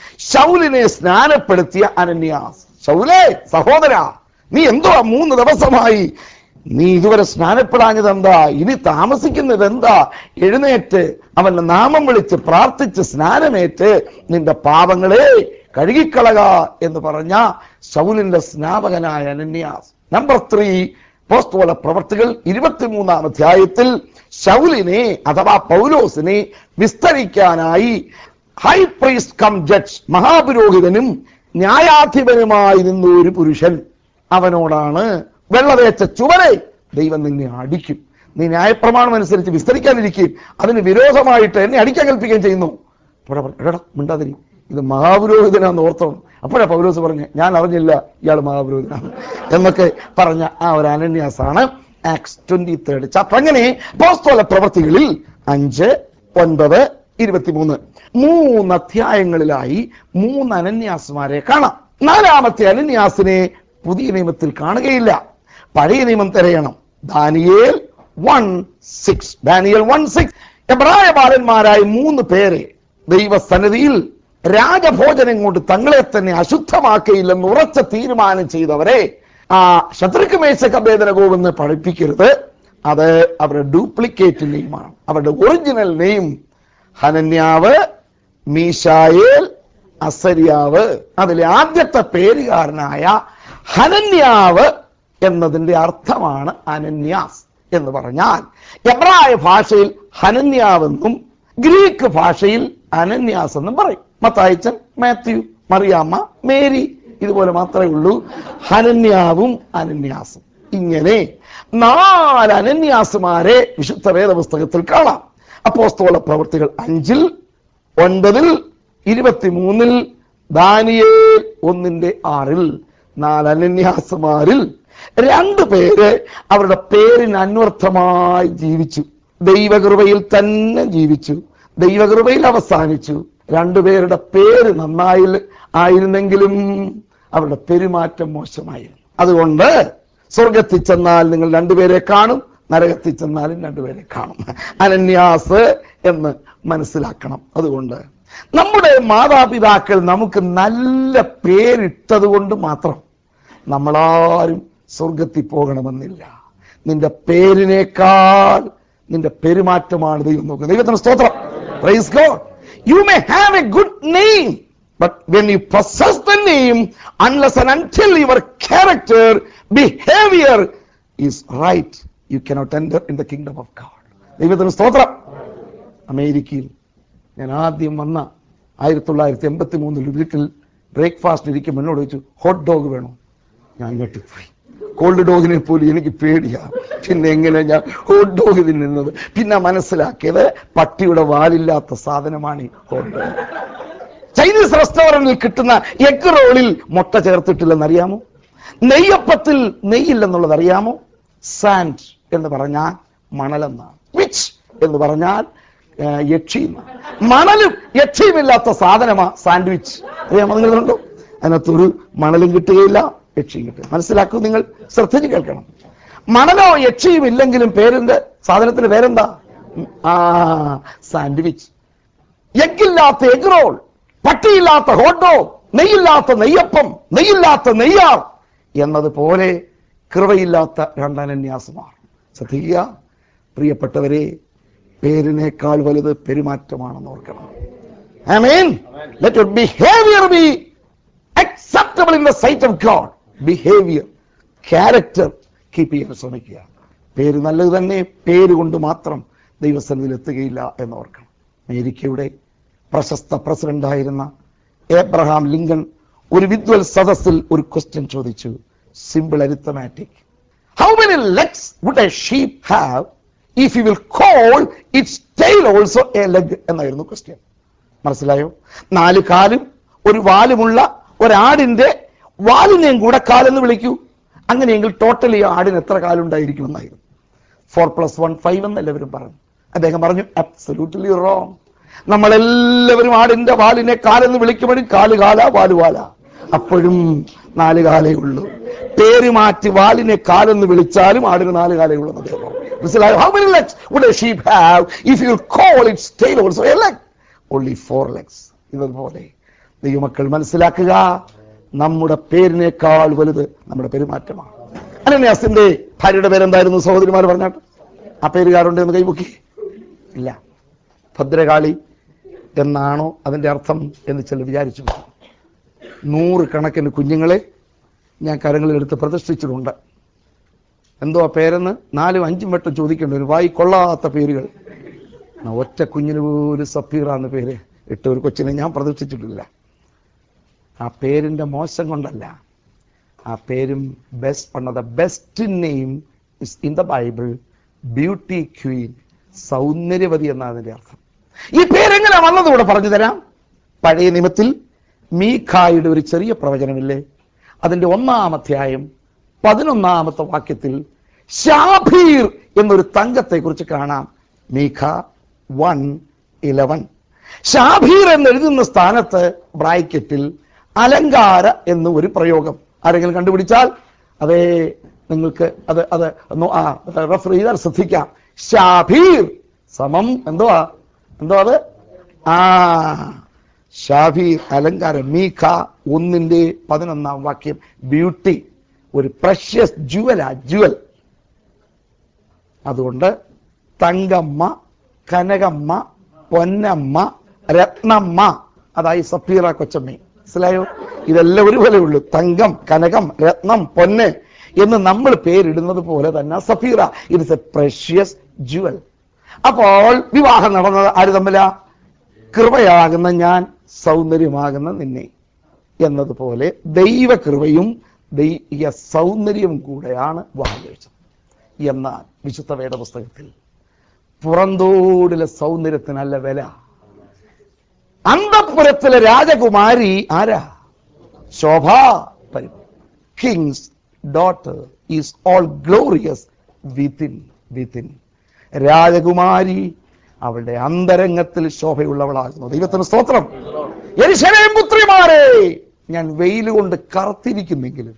ശൗലിനെ സ്നാനപ്പെടുത്തിയ അനന്യാസ് ശൗലേ സഹോദര നീ എന്തുവാ മൂന്ന് ദിവസമായി നീ ഇതുവരെ സ്നാനപ്പെടാഞ്ഞത് എന്താ ഇനി താമസിക്കുന്നത് എന്താ എഴുന്നേറ്റ് അവന്റെ നാമം വിളിച്ച് പ്രാർത്ഥിച്ച് സ്നാനമേറ്റ് നിന്റെ പാപങ്ങളെ കഴുകിക്കളക എന്ന് പറഞ്ഞ ശൗലിന്റെ സ്നാപകനായ അനന്യാസ് നമ്പർ ത്രീ പോസ്തോല പ്രവർത്തികൾ ഇരുപത്തിമൂന്നാം അധ്യായത്തിൽ ശൗലിനെ അഥവാ പൗലോസിനെ വിസ്തരിക്കാനായി ഹൈ പ്രീസ്റ്റ് കം ജഡ്ജ് മഹാപുരോഹിതനും ന്യായാധിപനുമായി നിന്ന ഒരു പുരുഷൻ അവനോടാണ് വെള്ളതേച്ച ചുവരെ ദൈവം നിന്നെ അടിക്കും നീ ന്യായപ്രമാണം അനുസരിച്ച് വിസ്തരിക്കാനിരിക്കുകയും അതിന് വിരോധമായിട്ട് എന്നെ അടിക്കാൻ കൽപ്പിക്കുകയും ചെയ്യുന്നു അപ്പോഴാ പറഞ്ഞു, എടാ മിണ്ടാതിരി ഇത് മഹാപുരോഹിതനാന്ന് ഓർത്തോ അപ്പോഴാ പൗലോസ് പറഞ്ഞു ഞാൻ അറിഞ്ഞില്ല ഇയാൾ മഹാപുരോഹിതനാണ് എന്നൊക്കെ പറഞ്ഞ ആ ഒരു അനന്യാസാണ് ആക്സ് ട്വന്റി തേർഡ് ചാപ്റ്റർ അങ്ങനെ പോസ്തോല പ്രവർത്തികളിൽ അഞ്ച് ഒൻപത് ഇരുപത്തിമൂന്ന് മൂന്ന് അധ്യായങ്ങളിലായി മൂന്ന് അനന്യാസുമാരെ കാണാം നാലാമത്തെ അനന്യാസിനെ പുതിയ നിയമത്തിൽ കാണുകയില്ല പഴയ നിയമം തിരയണം Daniel one six Daniel one six എബ്രായ ബാലന്മാരായ മൂന്ന് പേരെ ദൈവസന്നിധിയിൽ രാജഭോജനം കൊണ്ട് തങ്ങളെ തന്നെ അശുദ്ധമാക്കയില്ലെന്ന് ഉറച്ച തീരുമാനം ചെയ്തവരെ ആ ശത്രുക്ക് മേശക്കഭേദന കോവെന്ന് പഠിപ്പിക്കരുത് അത് അവരുടെ ഡ്യൂപ്ലിക്കേറ്റ് നെയിമാണ് അവരുടെ ഒറിജിനൽ നെയിം ഹനന്യാവ് മീശായേൽ അസരിയാവ് അതിലെ ആദ്യത്തെ പേരുകാരനായ ഹനന്യാവ് എന്നതിന്റെ അർത്ഥമാണ് അനന്യാസ് എന്ന് പറഞ്ഞാൽ എബ്രായ ഭാഷയിൽ ഹനന്യാവെന്നും ഗ്രീക്ക് ഭാഷയിൽ അനന്യാസ് എന്നും പറയും മത്തായിച്ചൻ മാത്യു മറിയാമ്മ മേരി ഇതുപോലെ മാത്രമേ ഉള്ളൂ ഹനന്യാവും അനന്യാസും ഇങ്ങനെ നാല് അനന്യാസുമാരെ വിശുദ്ധ വേദപുസ്തകത്തിൽ കാണാം അപ്പോസ്തോല പ്രവൃത്തികൾ അഞ്ചിൽ ഒൻപതിൽ ഇരുപത്തിമൂന്നിൽ ദാനിയേൽ ഒന്നിന്റെ ആറിൽ നാല് അനന്യാസമാരിൽ രണ്ടു പേര് അവരുടെ പേരിന് അന്വർത്ഥമായി ജീവിച്ചു ദൈവകൃപയിൽ തന്നെ ജീവിച്ചു ദൈവകൃപയിൽ അവസാനിച്ചു രണ്ടുപേരുടെ പേര് നന്നായി ആയിരുന്നെങ്കിലും അവരുടെ പെരുമാറ്റം മോശമായിരുന്നു അതുകൊണ്ട് സ്വർഗത്തിൽ ചെന്നാൽ നിങ്ങൾ രണ്ടുപേരെ കാണും നരകത്തിൽ ചെന്നാലും രണ്ടുപേരെ കാണും അനന്യാസ് എന്ന് മനസ്സിലാക്കണം അതുകൊണ്ട് നമ്മുടെ മാതാപിതാക്കൾ നമുക്ക് നല്ല പേരിട്ടത് കൊണ്ട് മാത്രം നമ്മളാരും സ്വർഗത്തിൽ പോകണമെന്നില്ല നിന്റെ പേരിനേക്കാൾ നിന്റെ പെരുമാറ്റമാണ് ദൈവം നോക്കുന്നത് ദൈവത്തിന് സ്തോത്രം praise God you may have a good name but when you possess the name unless and until your character behaviour is right you cannot enter in the kingdom of God ദൈവത്തിന് സ്തോത്രം അമേരിക്കയിൽ ഞാൻ ആദ്യം വന്ന ആയിരത്തി തൊള്ളായിരത്തി എൺപത്തി മൂന്നിൽ വീട്ടിൽ ബ്രേക്ക്ഫാസ്റ്റ് ഇരിക്കുമ്പോൾ എന്നോട് ചോദിച്ചു ഹോട്ട് ഡോഗ് വേണോ ഞാൻ ഞെട്ടിപ്പോയി കോൾഡ് ഡോഗിനെ പോലും എനിക്ക് പേടിയാ പിന്നെ എങ്ങനെ ഞാൻ ഹോട്ട് ഡോഗ് തിന്നുന്നത് പിന്നെ മനസ്സിലാക്കിയത് പട്ടിയുടെ വാലില്ലാത്ത സാധനമാണ് ഈ ഹോട്ട് ഡോഗ് ചൈനീസ് റെസ്റ്റോറന്റിൽ കിട്ടുന്ന എഗ് റോളിൽ മുട്ട ചേർത്തിട്ടില്ലെന്ന് അറിയാമോ നെയ്യപ്പത്തിൽ നെയ്യില്ലെന്നുള്ളത് അറിയാമോ സാൻഡ് എന്ന് പറഞ്ഞാൽ മണലെന്നാണ് വിച്ച് എന്ന് പറഞ്ഞാൽ ആ, യക്ഷി എന്നാണ്. മണലും യക്ഷിയുമില്ലാത്ത സാധനമാ സാൻഡ്വിച്ച് അറിയാമോ നിങ്ങളുണ്ടോ അതിനകത്തൊരു മണലും കിട്ടുകയില്ല യക്ഷിയും കിട്ടുക മനസ്സിലാക്കൂ നിങ്ങൾ ശ്രദ്ധിച്ച് കേൾക്കണം മണലോ യക്ഷിയും ഇല്ലെങ്കിലും പേരിന്റെ സാധനത്തിന്റെ പേരെന്താ ആ സാൻഡ്വിച്ച് എഗ്ഗില്ലാത്ത എഗ് റോൾ പട്ടിയില്ലാത്ത ഹോട്ട് ഡോഗ് നെയ്യില്ലാത്ത നെയ്യപ്പം നെയ്യില്ലാത്ത നെയ്യാർ എന്നതുപോലെ കൃപയില്ലാത്ത രണ്ടനന്യാസമാണ് ശ്രദ്ധിക്കുക പ്രിയപ്പെട്ടവരെ പേരിനേക്കാൾ വലുത് പെരുമാറ്റമാണെന്ന് ഓർക്കണം ആമേൻ let your behaviour be acceptable in the sight of God behaviour character keep ചെയ്യാൻ ശ്രമിക്കുക പേര് നല്ലത് തന്നെ പേര് കൊണ്ട് മാത്രം ദൈവസന്നിധിയിൽ എത്തുകയില്ല എന്ന് ഓർക്കണം അമേരിക്കയുടെ പ്രശസ്ത പ്രസിഡന്റായിരുന്ന ഏബ്രഹാം ലിങ്കൺ ഒരു വിദ്വൽ സദസ്സിൽ ഒരു ക്വസ്റ്റ്യൻ ചോദിച്ചു simple arithmetic how many legs would a sheep have if you will call its tail also a leg എന്നായിരുന്നു ക്വസ്റ്റ്യൻ മനസ്സിലായോ നാല് കാലും ഒരു വാലുമുള്ള ഒരാടിന്റെ വാലിനെയും കൂടെ കാലെന്ന് വിളിക്കൂ അങ്ങനെയെങ്കിൽ ടോട്ടലി ആടിന് എത്ര കാലുണ്ടായിരിക്കുമെന്നായിരുന്നു ഫോർ പ്ലസ് വൺ ഫൈവ് എന്ന് എല്ലാവരും പറഞ്ഞു അദ്ദേഹം പറഞ്ഞു അബ്സല്യൂട്ട്ലി റോങ് നമ്മളെല്ലാവരും ആടിന്റെ വാലിനെ കാലെന്ന് വിളിക്കുമ്പോഴും കാല് കാല വാല് വാല അപ്പോഴും നാല് കാലേ ഉള്ളൂ പേര് മാറ്റി വാലിനെ കാലെന്ന് വിളിച്ചാലും ആടിന് നാല് കാലേ ഉള്ളൂ എന്ന് അദ്ദേഹം പറഞ്ഞു. മനസ്സിലായോ how many legs would a sheep have if you call its tail also a leg only four legs ഇതുപോലെ ദൈവമക്കൾ മനസ്സിലാക്കുക നമ്മുടെ പേരിനേക്കാൾ വലുത് നമ്മുടെ പെരുമാറ്റമാണ് അനന്യാസിന്റെ ഭാര്യയുടെ പേരെന്തായിരുന്നു സഹോദരിമാർ പറഞ്ഞാട്ട് ആ പേരുകാരുണ്ട് എന്ന് കൈമുക്കി ഇല്ല ഭദ്രകാളി എന്നാണോ അതിന്റെ അർത്ഥം എന്ന് ചിലർ വിചാരിച്ചു നൂറ് കണക്കിന് കുഞ്ഞുങ്ങളെ ഞാൻ കരങ്ങളിലെടുത്ത് പ്രതിഷ്ഠിച്ചിട്ടുണ്ട് എന്തോ ആ പേരെന്ന് നാലും അഞ്ചും വട്ടം ചോദിക്കേണ്ടി വരും വായി കൊള്ളാത്ത പേരുകൾ എന്നാ ഒറ്റ കുഞ്ഞിന് പോലും സഫീറ എന്ന പേര് ഇട്ട ഒരു കൊച്ചിനെ ഞാൻ പ്രതീക്ഷിച്ചിട്ടില്ല ആ പേരിന്റെ മോശം കൊണ്ടല്ല ആ പേരും best one of the best name is in the Bible beauty queen സൗന്ദര്യവതി എന്നാണ് അതിന്റെ അർത്ഥം ഈ പേരെങ്ങനെ വന്നത് ഇവിടെ പറഞ്ഞു തരാം പഴയ നിയമത്തിൽ മീഖായുടെ ഒരു ചെറിയ പ്രവചനമില്ലേ അതിന്റെ ഒന്നാം അധ്യായം പതിനൊന്നാമത്തെ വാക്യത്തിൽ ഷാഭീർ എന്നൊരു തങ്കത്തെ കുറിച്ച് കാണാം മീഖ വൺ ഇലവൻ ഷാഭീർ എന്ന് എഴുതുന്ന സ്ഥാനത്ത് ബ്രാക്കറ്റിൽ അലങ്കാര എന്ന് ഒരു പ്രയോഗം ആരെങ്കിലും കണ്ടുപിടിച്ചാൽ അതേ നിങ്ങൾക്ക് അത് അത് ഒന്ന് ആ റെഫർ ചെയ്താൽ ശ്രദ്ധിക്കാം ഷാഭീർ സമം എന്തുവാ എന്തോ അത് ആ ഷാഭീർ അലങ്കാരം മീഖ ഒന്നിന്റെ പതിനൊന്നാം വാക്യം ബ്യൂട്ടി ഒരു പ്രഷ്യസ് ജുവലാ ജുവൽ അതുകൊണ്ട് തങ്കമ്മ കനകമ്മ പൊന്നമ്മ രത്നമ്മ അതായി സഫീറ കൊച്ചമ്മ മനസ്സിലായോ ഇതെല്ലാം ഒരുപോലെ ഉള്ളൂ തങ്കം കനകം രത്നം പൊന്ന് എന്ന് നമ്മൾ പേരിടുന്നത് പോലെ തന്നെ Sapphira it's a precious jewel അപ്പോൾ വിവാഹം നടന്നത് ആര് തമ്മിലാ കൃപയാകുന്ന ഞാൻ സൗന്ദര്യമാകുന്ന നിന്നെ എന്നതുപോലെ ദൈവകൃപയും ദൈവ സൗന്ദര്യവും കൂടെയാണ് വിവാഹം കഴിച്ചത് എന്നാൽ വിശുദ്ധ വേദപുസ്തകത്തിൽ പുറന്തോടിലെ സൗന്ദര്യത്തിനല്ല വില അന്തപുരത്തിലെ രാജകുമാരി ആരാ ശോഭ king's daughter is all glorious within within രാജകുമാരി അവളുടെ അന്തരംഗത്തിൽ ശോഭയുള്ളവളാകുന്നു ദൈവത്തിന് സ്തോത്രം എരിശലേം പുത്രിമാരെ ഞാൻ വെയിൽ കൊണ്ട് കറുത്തിരിക്കുന്നെങ്കിലും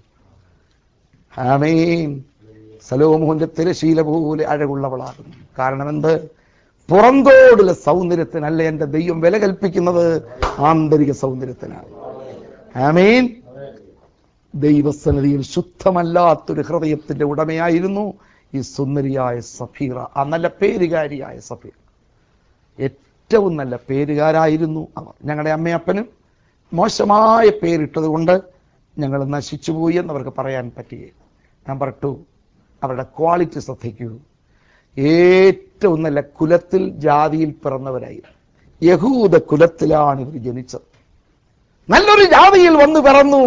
ആമേൻ സലോമോന്റെ തിരശീല പോലെ അഴകുള്ളവളാകുന്നു കാരണം എന്ത് പുറന്തോടുള്ള സൗന്ദര്യത്തിനല്ല എന്റെ ദൈവം വില കൽപ്പിക്കുന്നത് ആന്തരിക സൗന്ദര്യത്തിനാണ് ആമേൻ ദൈവസന്നിധിയിൽ ശുദ്ധമല്ലാത്തൊരു ഹൃദയത്തിന്റെ ഉടമയായിരുന്നു ഈ സുന്ദരിയായ സഫീറ ആ നല്ല പേരുകാരിയായ സഫീർ ഏറ്റവും നല്ല പേരുകാരായിരുന്നു അവർ ഞങ്ങളുടെ അമ്മയപ്പനും മോശമായ പേരിട്ടത് കൊണ്ട് ഞങ്ങൾ നശിച്ചുപോയി എന്നവർക്ക് പറയാൻ പറ്റുകയില്ല നമ്പർ ടു അവരുടെ ക്വാളിറ്റി ശ്രദ്ധിക്കൂ ഏറ്റവും നല്ല കുലത്തിൽ ജാതിയിൽ പിറന്നവരായി യഹൂദ കുലത്തിലാണ് ഇവർ ജനിച്ചത് നല്ലൊരു ജാതിയിൽ വന്നു പിറന്നു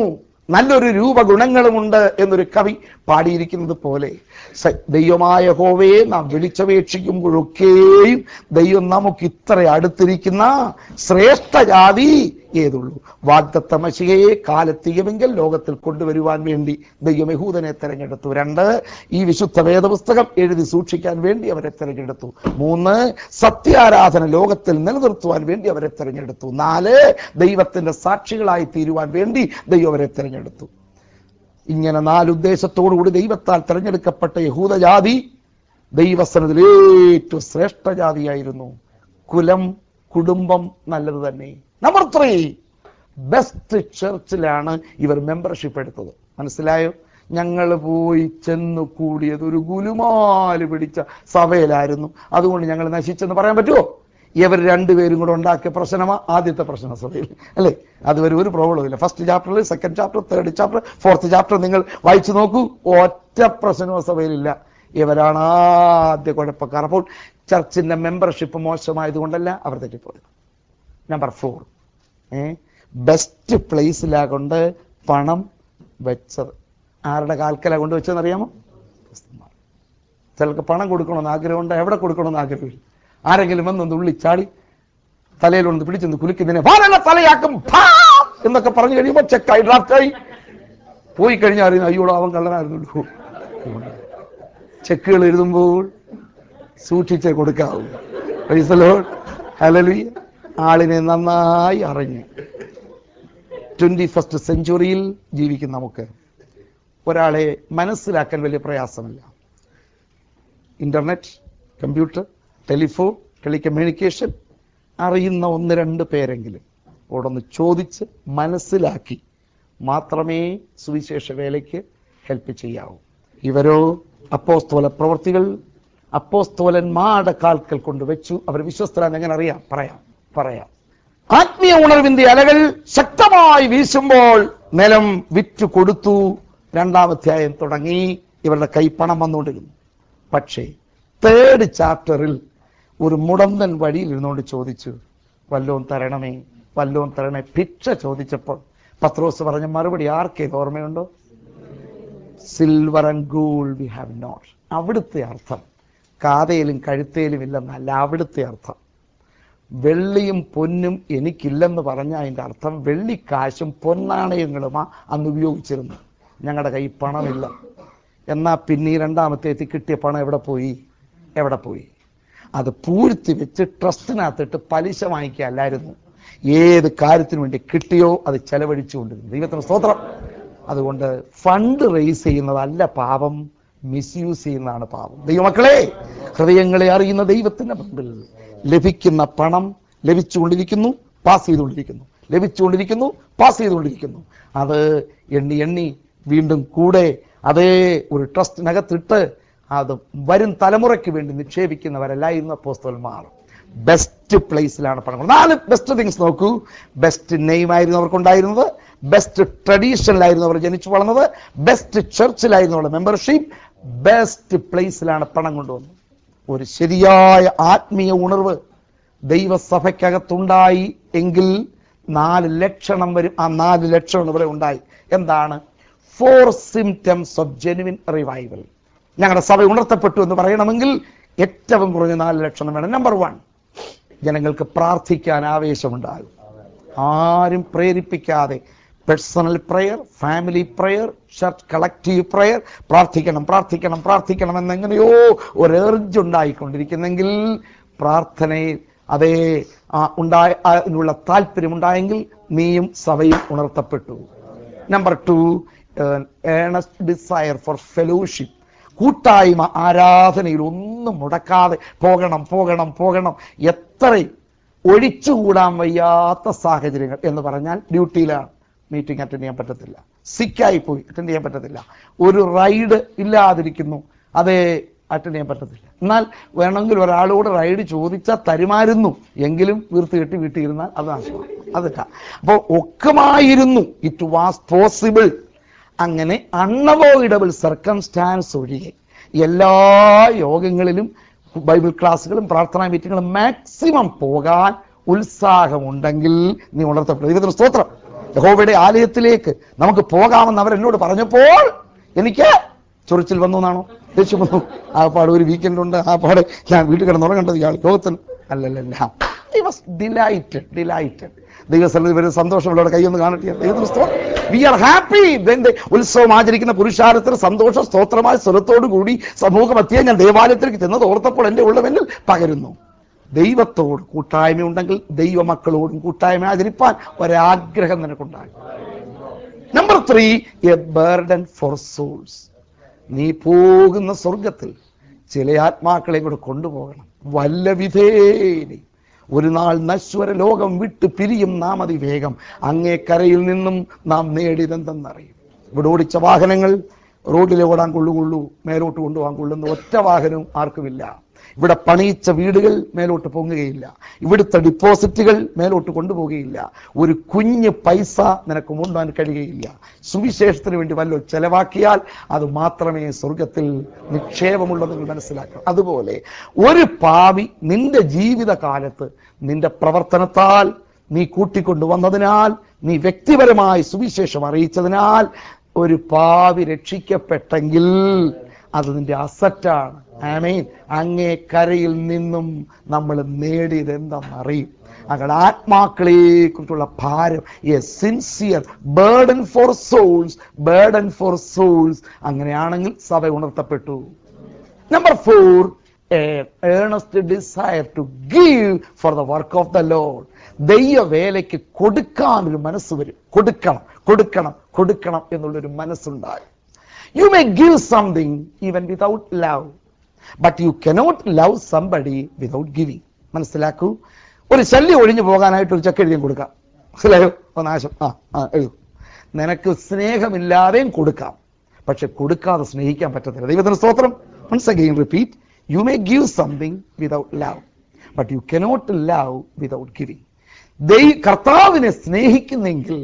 നല്ലൊരു രൂപഗുണങ്ങളുമുണ്ട് എന്നൊരു കവി പാടിയിരിക്കുന്നത് പോലെ സ- ദൈവമായ ഹോവയെ നാം വിളിച്ചപേക്ഷിക്കുമ്പോഴൊക്കെയും ദൈവം നമുക്ക് ഇത്ര അടുത്തിരിക്കുന്ന ശ്രേഷ്ഠ ജാതി ഏതുള്ളൂ വാഗ്ദത്ത മഷികയെ കാലത്തീയമെങ്കിൽ ലോകത്തിൽ കൊണ്ടുവരുവാൻ വേണ്ടി ദൈവം യഹൂദനെ തെരഞ്ഞെടുത്തു രണ്ട് ഈ വിശുദ്ധ വേദപുസ്തകം എഴുതി സൂക്ഷിക്കാൻ വേണ്ടി അവരെ തെരഞ്ഞെടുത്തു മൂന്ന് സത്യാരാധന ലോകത്തിൽ നിലനിർത്തുവാൻ വേണ്ടി അവരെ തെരഞ്ഞെടുത്തു നാല് ദൈവത്തിന്റെ സാക്ഷികളായി തീരുവാൻ വേണ്ടി ദൈവം അവരെ തെരഞ്ഞെടുത്തു ഇങ്ങനെ നാലുദ്ദേശത്തോടുകൂടി ദൈവത്താൽ തെരഞ്ഞെടുക്കപ്പെട്ട യഹൂദജാതി ദൈവസനത്തിൽ ഏറ്റവും ശ്രേഷ്ഠ ജാതിയായിരുന്നു കുലം കുടുംബം നല്ലത് തന്നെ നമ്പർ ത്രീ ബെസ്റ്റ് ചർച്ചിലാണ് ഇവർ മെമ്പർഷിപ്പ് എടുത്തത് മനസ്സിലായോ ഞങ്ങൾ പോയി ചെന്ന് കൂടിയത് ഒരു ഗുലുമാല് പിടിച്ച സഭയിലായിരുന്നു അതുകൊണ്ട് ഞങ്ങൾ നശിച്ചെന്ന് പറയാൻ പറ്റുമോ ഇവർ രണ്ടുപേരും കൂടെ ഉണ്ടാക്കിയ പ്രശ്നമാ ആദ്യത്തെ പ്രശ്ന സഭയിൽ അല്ലേ അതുവരെ ഒരു പ്രോബ്ലം ഇല്ല ഫസ്റ്റ് ചാപ്റ്ററിൽ second chapter third chapter fourth chapter നിങ്ങൾ വായിച്ചു നോക്കൂ ഒറ്റ പ്രശ്നവും സഭയിലില്ല ഇവരാണ് ആദ്യ കുഴപ്പക്കാർ അപ്പോൾ ചർച്ചിന്റെ മെമ്പർഷിപ്പ് മോശമായതുകൊണ്ടല്ല അവർ തെറ്റിപ്പോയത് നമ്പർ ഫോർ ഏ ബെസ്റ്റ് പ്ലേസിലാകൊണ്ട് പണം വെച്ചത് ആരുടെ കാൽക്കല കൊണ്ട് വെച്ചതെന്ന് അറിയാമോ ചിലർക്ക് പണം കൊടുക്കണമെന്ന് ആഗ്രഹമുണ്ട് എവിടെ കൊടുക്കണമെന്ന് ആഗ്രഹമില്ല ആരെങ്കിലും വന്നൊന്ന് ഉള്ളിച്ചാടി തലയിലൊന്ന് പിടിച്ചൊന്ന് കുലുക്കുന്നതിനെ വാരണ തലയാക്കും ഭാ! എന്നൊക്കെ പറഞ്ഞു കഴിയുമ്പോൾ ചെക്കായി ഡ്രാഫ്റ്റായി പോയി കഴിഞ്ഞാൽ അറിയുന്നു അയ്യോടോ അവൻ കള്ളനായിരുന്നുള്ളൂ ചെക്കുകൾ എഴുതുമ്പോൾ സൂക്ഷിച്ചേ കൊടുക്കാവൂ പൈസലോ ഹലലുയ ആളിനെ നന്നായി അറിഞ്ഞു ട്വന്റി ഫസ്റ്റ് സെഞ്ചുറിയിൽ ജീവിക്കുന്ന നമുക്ക് ഒരാളെ മനസ്സിലാക്കാൻ വലിയ പ്രയാസമില്ല ഇന്റർനെറ്റ് കമ്പ്യൂട്ടർ ടെലിഫോൺ ടെലികമ്മ്യൂണിക്കേഷൻ അറിയുന്ന ഒന്ന് രണ്ട് പേരെങ്കിലും ഓടൊന്ന് ചോദിച്ച് മനസ്സിലാക്കി മാത്രമേ സുവിശേഷ വേലയ്ക്ക് ഹെൽപ്പ് ചെയ്യാവൂ ഇവരോ അപ്പോസ്തോല പ്രവർത്തികൾ അപ്പോസ്തോലന്മാരുടെ കാൽക്കൽ കൊണ്ട് വെച്ചു അവർ വിശ്വസ്തരാന്ന് എങ്ങനെ അറിയാം പറയാം പറയാം ആത്മീയ ഉണർവിന്റെ അലകൾ ശക്തമായി വീശുമ്പോൾ നിലം വിറ്റു കൊടുത്തു രണ്ടാമധ്യായം തുടങ്ങി ഇവരുടെ കൈ പണം വന്നുകൊണ്ടിരുന്നു പക്ഷേ തേർഡ് ചാപ്റ്ററിൽ ഒരു മുടന്തൻ വഴിയിൽ ഇരുന്നുകൊണ്ട് ചോദിച്ചു വല്ലോം തരണമേ വല്ലോം തരണേ ഭിക്ഷ ചോദിച്ചപ്പോൾ പത്രോസ് പറഞ്ഞ മറുപടി ആർക്കേത് ഓർമ്മയുണ്ടോ silver and gold we have not അവിടുത്തെ അർത്ഥം കാതയിലും കഴുത്തേലും ഇല്ലെന്നല്ല അവിടുത്തെ അർത്ഥം വെള്ളിയും പൊന്നും എനിക്കില്ലെന്ന് പറഞ്ഞ അതിന്റെ അർത്ഥം വെള്ളിക്കാശും പൊന്നാണയങ്ങളുമാ അന്ന് ഉപയോഗിച്ചിരുന്നു ഞങ്ങളുടെ കൈ പണമില്ല എന്നാ പിന്നെ ഈ രണ്ടാമത്തേത്തി കിട്ടിയ പണം എവിടെ പോയി എവിടെ പോയി അത് പൂഴ്ത്തി വെച്ച് ട്രസ്റ്റിനകത്തിട്ട് പലിശ വാങ്ങിക്കല്ലായിരുന്നു ഏത് കാര്യത്തിനു വേണ്ടി കിട്ടിയോ അത് ചെലവഴിച്ചുകൊണ്ടിരുന്നു ദൈവത്തിന് സ്തോത്രം അതുകൊണ്ട് ഫണ്ട് റേസ് ചെയ്യുന്നതല്ല പാപം മിസ്യൂസ് ചെയ്യുന്നതാണ് പാപം ദൈവമക്കളെ ഹൃദയങ്ങളെ അറിയുന്ന ദൈവത്തിന്റെ മുമ്പിൽ ലഭിക്കുന്ന പണം ലഭിച്ചുകൊണ്ടിരിക്കുന്നു പാസ് ചെയ്തുകൊണ്ടിരിക്കുന്നു ലഭിച്ചുകൊണ്ടിരിക്കുന്നു പാസ് ചെയ്തുകൊണ്ടിരിക്കുന്നു അത് എണ്ണി എണ്ണി വീണ്ടും കൂടെ അതേ ഒരു ട്രസ്റ്റിനകത്തിട്ട് അത് വരും തലമുറയ്ക്ക് വേണ്ടി നിക്ഷേപിക്കുന്നവരല്ല ഇന്ന് അപ്പോസ്തലന്മാർ ബെസ്റ്റ് പ്ലേസിലാണ് പണം കൊടുക്കുന്നത്. നാല് ബെസ്റ്റ് തിങ്സ് നോക്കൂ ബെസ്റ്റ് നെയിം ആയിരുന്നു അവർക്കുണ്ടായിരുന്നത് ബെസ്റ്റ് ട്രഡീഷനിലായിരുന്നു അവർ ജനിച്ചു വളർന്നത് ബെസ്റ്റ് ചർച്ചിലായിരുന്നു അവരുടെ മെമ്പർഷിപ്പ് ബെസ്റ്റ് പ്ലേസിലാണ് പണം കൊണ്ടുവന്നത് ഒരു ശരിയായ ആത്മീയ ഉണർവ് ദൈവസഭയ്ക്കകത്തുണ്ടായി എങ്കിൽ നാല് ലക്ഷണം വരും ആ നാല് ലക്ഷണം ഇവിടെ ഉണ്ടായി എന്താണ് four symptoms of genuine revival ഞങ്ങളുടെ സഭ ഉണർത്തപ്പെട്ടു എന്ന് പറയണമെങ്കിൽ ഏറ്റവും കുറഞ്ഞ നാല് ലക്ഷണം വേണം നമ്പർ വൺ ജനങ്ങൾക്ക് പ്രാർത്ഥിക്കാൻ ആവേശമുണ്ടാകും ആരും പ്രേരിപ്പിക്കാതെ personal prayer family prayer church collective prayer പ്രാർത്ഥിക്കണം പ്രാർത്ഥിക്കണം പ്രാർത്ഥിക്കണം എന്നെങ്ങനെയോ ഒരു എർജ് ഉണ്ടായിക്കൊണ്ടിരിക്കുന്നെങ്കിൽ പ്രാർത്ഥനയിൽ അതേ ആ, ഉണ്ടായ അതിനുള്ള താല്പര്യം ഉണ്ടായെങ്കിൽ നീയും സഭയും ഉണർത്തപ്പെട്ടു number two earnest desire for fellowship കൂട്ടായ്മ ആരാധനയിൽ ഒന്നും മുടക്കാതെ പോകണം പോകണം പോകണം എത്ര ഒഴിച്ചുകൂടാൻ വയ്യാത്ത സാഹചര്യങ്ങൾ എന്ന് പറഞ്ഞാൽ ഡ്യൂട്ടിയിലാണ് മീറ്റിംഗ് അറ്റൻഡ് ചെയ്യാൻ പറ്റത്തില്ല സിക്കായി പോയി അറ്റൻഡ് ചെയ്യാൻ പറ്റത്തില്ല ഒരു റൈഡ് ഇല്ലാതിരിക്കുന്നു അതേ അറ്റൻഡ് ചെയ്യാൻ പറ്റത്തില്ല എന്നാൽ വേണമെങ്കിൽ ഒരാളോട് റൈഡ് ചോദിച്ചാൽ തരുമായിരുന്നു എങ്കിലും വീർത്ത് കെട്ടി വീട്ടിൽ ഇരുന്നാൽ അത് നാശമാണ് അതല്ല അപ്പോൾ ഒക്കമായിരുന്നു ഇറ്റ് വാസ് പോസിബിൾ അങ്ങനെ അൺഅവോയിഡബിൾ സർക്കംസ്റ്റാൻസ് ഒഴികെ എല്ലാ യോഗങ്ങളിലും ബൈബിൾ ക്ലാസ്സുകളും പ്രാർത്ഥനാ മീറ്റിങ്ങുകളും മാക്സിമം പോകാൻ ഉത്സാഹമുണ്ടെങ്കിൽ നീ ഉണർത്തപ്പെടും ദൈവത്തിന് സ്തോത്രം യഹോവയുടെ ആലയത്തിലേക്ക് നമുക്ക് പോകാമെന്ന് അവർ എന്നോട് പറഞ്ഞപ്പോൾ എനിക്ക് ചൊറിച്ചിൽ വന്നു എന്നാണോ ദേഷ്യം വന്നു ആ പാട് ഒരു വീക്കെൻഡ് ഉണ്ട് ആ പാട് ഞാൻ വീട്ടിൽ കിടന്നുറങ്ങേണ്ടത് ഇയാൾ ലോകത്തിന് അല്ലല്ല ഐ വാസ് ഡിലൈറ്റഡ് ഡിലൈറ്റഡ് ദൈവസ്ഥലത്ത് വരുന്ന സന്തോഷമുള്ളവരുടെ കൈയൊന്ന് കാണട്ടെ ദൈവത്തിന് വി ആർ ഹാപ്പി ഉത്സവം ആചരിക്കുന്ന പുരുഷാരത്തിന് സന്തോഷ സ്തോത്രമായ സ്വരത്തോടു കൂടി സമൂഹമധ്യേ ഞാൻ ദേവാലയത്തിലേക്ക് ചെന്നത് ഓർത്തപ്പോൾ എന്റെ ഉള്ളവനിൽ പകരുന്നു ദൈവത്തോട് കൂട്ടായ്മ ഉണ്ടെങ്കിൽ ദൈവമക്കളോടും കൂട്ടായ്മ ആചരിപ്പാൻ ഒരാഗ്രഹം നിനക്കുണ്ടാകും number three a burden for souls നീ പോകുന്ന സ്വർഗത്തിൽ ചില ആത്മാക്കളെ കൂടെ കൊണ്ടുപോകണം വല്ല വിധേനെ ഒരു നാൾ നശ്വര ലോകം വിട്ട് പിരിയും നാം അതിവേഗം അങ്ങേ കരയിൽ നിന്നും നാം നേടിയതെന്തെന്നറിയും ഇവിടെ ഓടിച്ച വാഹനങ്ങൾ റോഡിലെ ഓടാൻ കൊള്ളുകൊള്ളൂ മേലോട്ട് കൊണ്ടുപോകാൻ കൊള്ളുന്ന ഒറ്റ വാഹനവും ആർക്കുമില്ല ഇവിടെ പണിയിച്ച വീടുകൾ മേലോട്ട് പൊങ്ങുകയില്ല ഇവിടുത്തെ ഡിപ്പോസിറ്റുകൾ മേലോട്ട് കൊണ്ടുപോകുകയില്ല ഒരു കുഞ്ഞ് പൈസ നിനക്ക് കൊണ്ടുപോകാൻ കഴിയുകയില്ല സുവിശേഷത്തിന് വേണ്ടി വല്ലോ ചെലവാക്കിയാൽ അത് മാത്രമേ സ്വർഗത്തിൽ നിക്ഷേപമുള്ളത് നിങ്ങൾ മനസ്സിലാക്കണം അതുപോലെ ഒരു പാവി നിന്റെ ജീവിതകാലത്ത് നിന്റെ പ്രവർത്തനത്താൽ നീ കൂട്ടിക്കൊണ്ടുവന്നതിനാൽ നീ വ്യക്തിപരമായി സുവിശേഷം അറിയിച്ചതിനാൽ ഒരു പാവി രക്ഷിക്കപ്പെട്ടെങ്കിൽ അത് നിന്റെ അസറ്റാണ് ആമീൻ അങ്ങേ കരയിൽ നിന്നും നമ്മൾ നേടിയത് എന്താണെന്നറിയും അങ്ങനെ ആത്മാക്കളെ കുറിച്ചുള്ള ഭാരം a sincere burden for souls burden for souls അങ്ങനെയാണെങ്കിൽ സഭ ഉണർത്തപ്പെട്ടു number four earnest desire to give for the work of the Lord ദൈവ വേലയ്ക്ക് കൊടുക്കാൻ ഒരു മനസ്സ് വരും കൊടുക്കണം കൊടുക്കണം കൊടുക്കണം എന്നുള്ളൊരു മനസ്സുണ്ടായി you may give something even without love but you cannot love somebody without giving മനസ്സിലാക്കൂ ഒരു ശല്യം ഒഴിഞ്ഞു പോകാനായിട്ട് ഒരു ചെക്ക് എഴുതിയും കൊടുക്കാം മനസ്സിലായോ ഓ നാശം ആ ആ എഴുതു നിനക്ക് സ്നേഹമില്ലാതെയും കൊടുക്കാം പക്ഷെ കൊടുക്കാതെ സ്നേഹിക്കാൻ പറ്റത്തില്ല ദൈവത്തിന് സ്തോത്രം once again repeat you may give something without love but you cannot love without giving ദൈ കർത്താവിനെ സ്നേഹിക്കുന്നെങ്കിൽ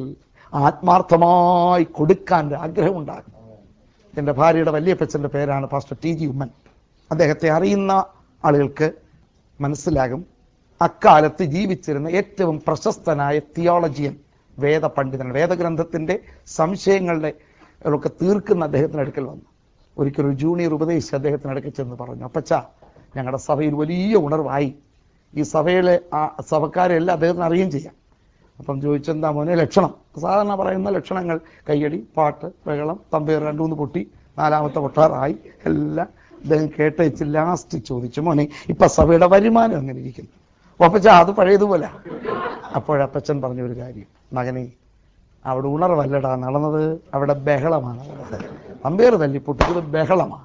ആത്മാർത്ഥമായി കൊടുക്കാൻ ഒരു ആഗ്രഹം ഉണ്ടാകും എൻ്റെ ഭാര്യയുടെ വല്യപ്പച്ചൻ്റെ പേരാണ് പാസ്റ്റർ ടി ജി ഉമ്മൻ അദ്ദേഹത്തെ അറിയുന്ന ആളുകൾക്ക് മനസ്സിലാകും അക്കാലത്ത് ജീവിച്ചിരുന്ന ഏറ്റവും പ്രശസ്തനായ തിയോളജിയൻ വേദ പണ്ഡിതൻ വേദഗ്രന്ഥത്തിന്റെ സംശയങ്ങളുടെ ഒക്കെ തീർക്കുന്ന അദ്ദേഹത്തിന് അടുക്കൽ വന്നു ഒരിക്കൽ ഒരു ജൂനിയർ ഉപദേശിച്ച് അദ്ദേഹത്തിന് അടുക്കൽ ചെന്ന് പറഞ്ഞു അപ്പച്ച ഞങ്ങളുടെ സഭയിൽ വലിയ ഉണർവായി ഈ സഭയിലെ ആ സഭക്കാരെല്ലാം അദ്ദേഹത്തിന് അറിയുകയും ചെയ്യാം അപ്പം ചോദിച്ചെന്താ മോനെ ലക്ഷണം സാധാരണ പറയുന്ന ലക്ഷണങ്ങൾ കയ്യടി പാട്ട് ബഹളം തമ്പേർ രണ്ടു മൂന്ന് പൊട്ടി നാലാമത്തെ പൊട്ടാറായി എല്ലാം അദ്ദേഹം കേട്ടയച്ച് ലാസ്റ്റ് ചോദിച്ചു മോനെ ഇപ്പൊ സഭയുടെ വരുമാനം എങ്ങനെ ഇരിക്കുന്നു അപ്പച്ച അത് പഴയതുപോലെ അപ്പോഴപ്പച്ചൻ പറഞ്ഞ ഒരു കാര്യം മകനെ അവിടെ ഉണർവല്ലടാ നടന്നത് അവിടെ ബഹളമാണ് നടന്നത് അമ്പേർ തല്ലി പൊട്ടിച്ചത് ബഹളമാണ്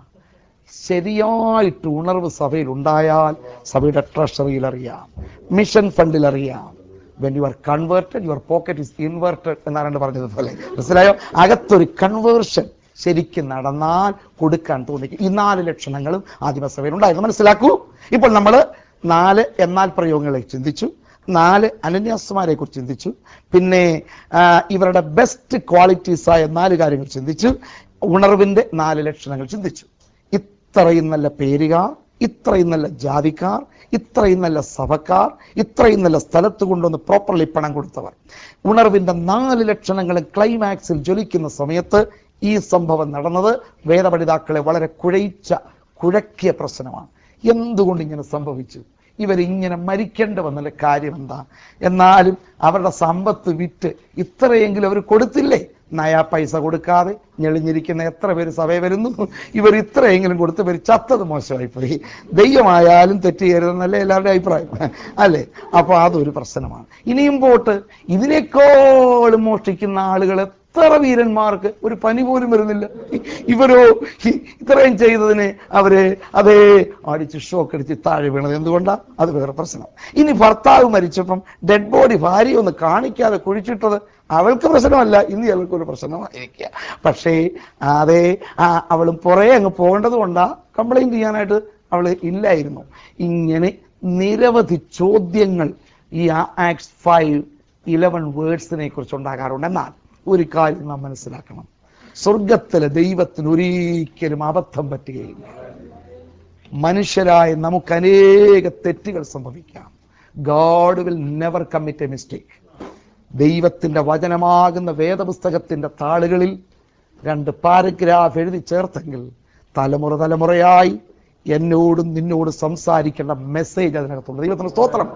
ശരിയായിട്ട് ഉണർവ് സഭയിൽ ഉണ്ടായാൽ സഭയുടെ ട്രഷറിയിൽ അറിയാം മിഷൻ ഫണ്ടിൽ അറിയാം when you are converted your pocket is inverted എന്നാണ് പറഞ്ഞതുപോലെ മനസ്സിലായോ അകത്തൊരു കൺവേർഷൻ ശരിക്കും നടന്നാൽ കൊടുക്കാൻ തോന്നിക്കും ഈ നാല് ലക്ഷണങ്ങളും ആദിമസഭയിൽ ഉണ്ടായിരുന്നു മനസ്സിലാക്കൂ ഇപ്പോൾ നമ്മൾ നാല് എന്നാൽ പ്രയോഗങ്ങളെ ചിന്തിച്ചു നാല് അനന്യാസമാരെ കുറിച്ച് ചിന്തിച്ചു പിന്നെ ആ, ഇവരുടെ ബെസ്റ്റ് ക്വാളിറ്റീസ് ആയ നാല് കാര്യങ്ങൾ ചിന്തിച്ചു ഉണർവിന്റെ നാല് ലക്ഷണങ്ങൾ ചിന്തിച്ചു ഇത്രയും നല്ല പേരുകാർ ഇത്രയും നല്ല ജാതിക്കാർ ഇത്രയും നല്ല സഭക്കാർ ഇത്രയും നല്ല സ്ഥലത്ത് കൊണ്ടുവന്ന് പ്രോപ്പർലി പണം കൊടുത്തവർ ഉണർവിന്റെ നാല് ലക്ഷണങ്ങളും ക്ലൈമാക്സിൽ ജ്വലിക്കുന്ന സമയത്ത് ഈ സംഭവം നടന്നത് വേദപഠിതാക്കളെ വളരെ കുഴയിച്ച കുഴക്കിയ പ്രശ്നമാണ് എന്തുകൊണ്ട് ഇങ്ങനെ സംഭവിച്ചു ഇവരിങ്ങനെ മരിക്കേണ്ട വന്നല്ല കാര്യം എന്താ എന്നാലും അവരുടെ സമ്പത്ത് വിറ്റ് ഇത്രയെങ്കിലും അവർ കൊടുത്തില്ലേ നയാ പൈസ കൊടുക്കാതെ ഞെളിഞ്ഞിരിക്കുന്ന എത്ര പേര് സഭയെ വരുന്നു ഇവർ ഇത്രയെങ്കിലും കൊടുത്ത് ഇവർ ചത്തത് മോശമായി പോയി ദൈവമായാലും തെറ്റ് ചെയ്യരുതെന്നല്ലേ എല്ലാവരുടെയും അഭിപ്രായം അല്ലേ അപ്പൊ അതൊരു പ്രശ്നമാണ് ഇനിയും പോട്ട് ഇതിനേക്കാളും മോഷ്ടിക്കുന്ന ആളുകൾ എത്ര വീരന്മാർക്ക് ഒരു പനി പോലും വരുന്നില്ല ഇവരോ ഇ- ഇത്രയും ചെയ്തതിന് അവര് അതേ അടിച്ച് ഷോക്ക് അടിച്ച് താഴെ വീണത് എന്തുകൊണ്ടാ അത് വേറെ പ്രശ്നം ഇനി ഭർത്താവ് മരിച്ചപ്പം ഡെഡ് ബോഡി ഭാര്യ ഒന്ന് കാണിക്കാതെ കുഴിച്ചിട്ടത് അവൾക്ക് പ്രശ്നമല്ല ഇനി അവൾക്ക് ഒരു പ്രശ്നമായിരിക്കുക പക്ഷേ അതേ ആ, അവളും പുറകെ അങ്ങ് പോകേണ്ടത് കൊണ്ടാ കംപ്ലൈന്റ് ചെയ്യാനായിട്ട് അവള് ഇല്ലായിരുന്നു ഇങ്ങനെ നിരവധി ചോദ്യങ്ങൾ ഈ ആക്സ് ഫൈവ് ഇലവൻ വേർഡ്സിനെ കുറിച്ച് ഉണ്ടാകാറുണ്ട് എന്നാൽ ഒരു കാര്യം നാം മനസ്സിലാക്കണം സ്വർഗത്തിലെ ദൈവത്തിന് ഒരിക്കലും അബദ്ധം പറ്റുകയില്ല മനുഷ്യരായ നമുക്ക് അനേക തെറ്റുകൾ സംഭവിക്കാം God will never commit a mistake ദൈവത്തിന്റെ വചനമാകുന്ന വേദപുസ്തകത്തിന്റെ താളുകളിൽ രണ്ട് പാരഗ്രാഫ് എഴുതി ചേർത്തെങ്കിൽ തലമുറ തലമുറയായി എന്നോടും നിന്നോടും സംസാരിക്കേണ്ട മെസ്സേജ് അതിനകത്തുണ്ട് ദൈവത്തിന് സ്തോത്രം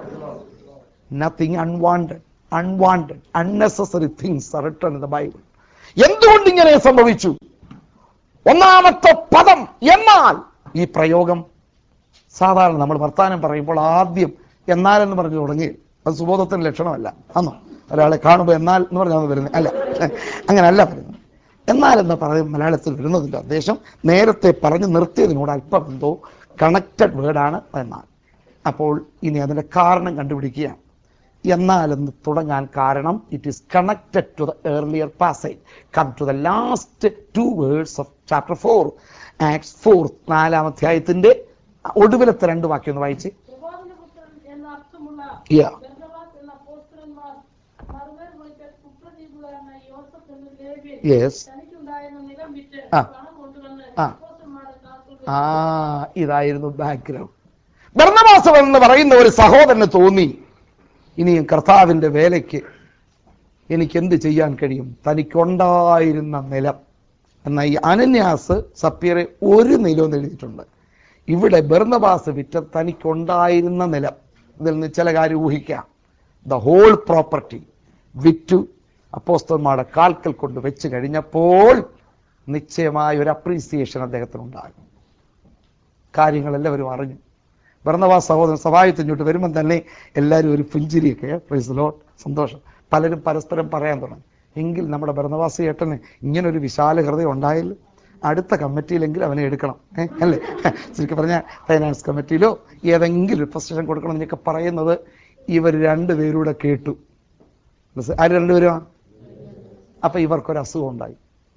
nothing unwanted unwanted unnecessary things are written in the Bible എന്തുകൊണ്ട് ഇങ്ങനെ സംഭവിച്ചു ഒന്നാമത്തെ പദം എന്നാൽ ഈ പ്രയോഗം സാധാരണ നമ്മൾ വർത്താനം പറയുമ്പോൾ ആദ്യം എന്നാൽ എന്ന് പറഞ്ഞു തുടങ്ങി അത് സുബോധത്തിന്റെ ലക്ഷണമല്ല അന്നോ ഒരാളെ കാണുമ്പോൾ എന്നാൽ എന്ന് പറഞ്ഞാൽ വരുന്നത് അല്ല അങ്ങനെയല്ല പറയുന്നത് എന്നാൽ എന്ന് പറയും മലയാളത്തിൽ വരുന്നതിന്റെ ഉദ്ദേശം നേരത്തെ പറഞ്ഞു നിർത്തിയതിനോട് അല്പം എന്തോ കണക്റ്റഡ് വേർഡാണ് എന്നാൽ അപ്പോൾ ഇനി അതിന്റെ കാരണം കണ്ടുപിടിക്കുകയാണ് എന്നാൽ എന്ന് തുടങ്ങാൻ കാരണം it is connected to the earlier passage come to the last two words of chapter four Acts four നാലാം അധ്യായത്തിന്റെ ഒടുവിലത്തെ രണ്ട് വാക്യം ഒന്ന് വായിച്ച് പ്രവാചകപുത്രൻ എന്ന അർത്ഥമുള്ള Yeah. ബർന്നബാസ് എന്ന അപ്പോസ്തലന്മാർ മറുപേർ വിളിച്ച കുപ്രദീപുകാരനായ യോസഫ് എന്ന ലേവ്യൻ Yes. തനിക്കുണ്ടായിരുന്ന നിലം വിറ്റ് ആ. പണം കൊണ്ടുവന്ന് ആ. അപ്പോസ്തലന്മാരുടെ കാൽക്കൽ ആ ഇതായിരുന്നു ബാക്ക്ഗ്രൗണ്ട് ഭരണവാസം എന്ന് പറയുന്ന ഒരു സഹോദരന് തോന്നി ഇനിയും കർത്താവിന്റെ വേലയ്ക്ക് എനിക്ക് എന്ത് ചെയ്യാൻ കഴിയും തനിക്കുണ്ടായിരുന്ന നിലം എന്ന ഈ അനന്യാസ് സപ്യറെ ഒരു നിലം എഴുതിയിട്ടുണ്ട് ഇവിടെ ബർന്നബാസ് വിറ്റ തനിക്കുണ്ടായിരുന്ന നിലം ഇതിൽ നിന്ന് ചില കാര്യം ഊഹിക്കാം ദ ഹോൾ പ്രോപ്പർട്ടി വിറ്റു അപ്പോസ്തന്മാരുടെ കാൽക്കൽ കൊണ്ട് വെച്ച് കഴിഞ്ഞപ്പോൾ നിശ്ചയമായ ഒരു അപ്രീസിയേഷൻ അദ്ദേഹത്തിനുണ്ടാകും കാര്യങ്ങൾ എല്ലാവരും അറിഞ്ഞു ഭരണവാസ സഹോദരൻ സഹായത്തിന് ഇങ്ങോട്ട് വരുമ്പം തന്നെ എല്ലാവരും ഒരു പുഞ്ചിരിയൊക്കെ പ്രൈസ് ലോട്ട് സന്തോഷം പലരും പരസ്പരം പറയാൻ തുടങ്ങി എങ്കിൽ നമ്മുടെ ഭരണവാസ ചേട്ടന് ഇങ്ങനെ ഒരു വിശാല ഹൃദയം ഉണ്ടായാൽ അടുത്ത കമ്മിറ്റിയിലെങ്കിലും അവനെ എടുക്കണം ഏ? അല്ലേ ശരിക്കും പറഞ്ഞാൽ ഫൈനാൻസ് കമ്മിറ്റിയിലോ ഏതെങ്കിലും ഒരു പൊസിഷൻ കൊടുക്കണം എന്നൊക്കെ പറയുന്നത് ഇവർ രണ്ടുപേരൂടെ കേട്ടു മനസ്സി- ആര് രണ്ടുപേരുമാണ് അപ്പൊ ഇവർക്കൊരു അസുഖം ഉണ്ടായി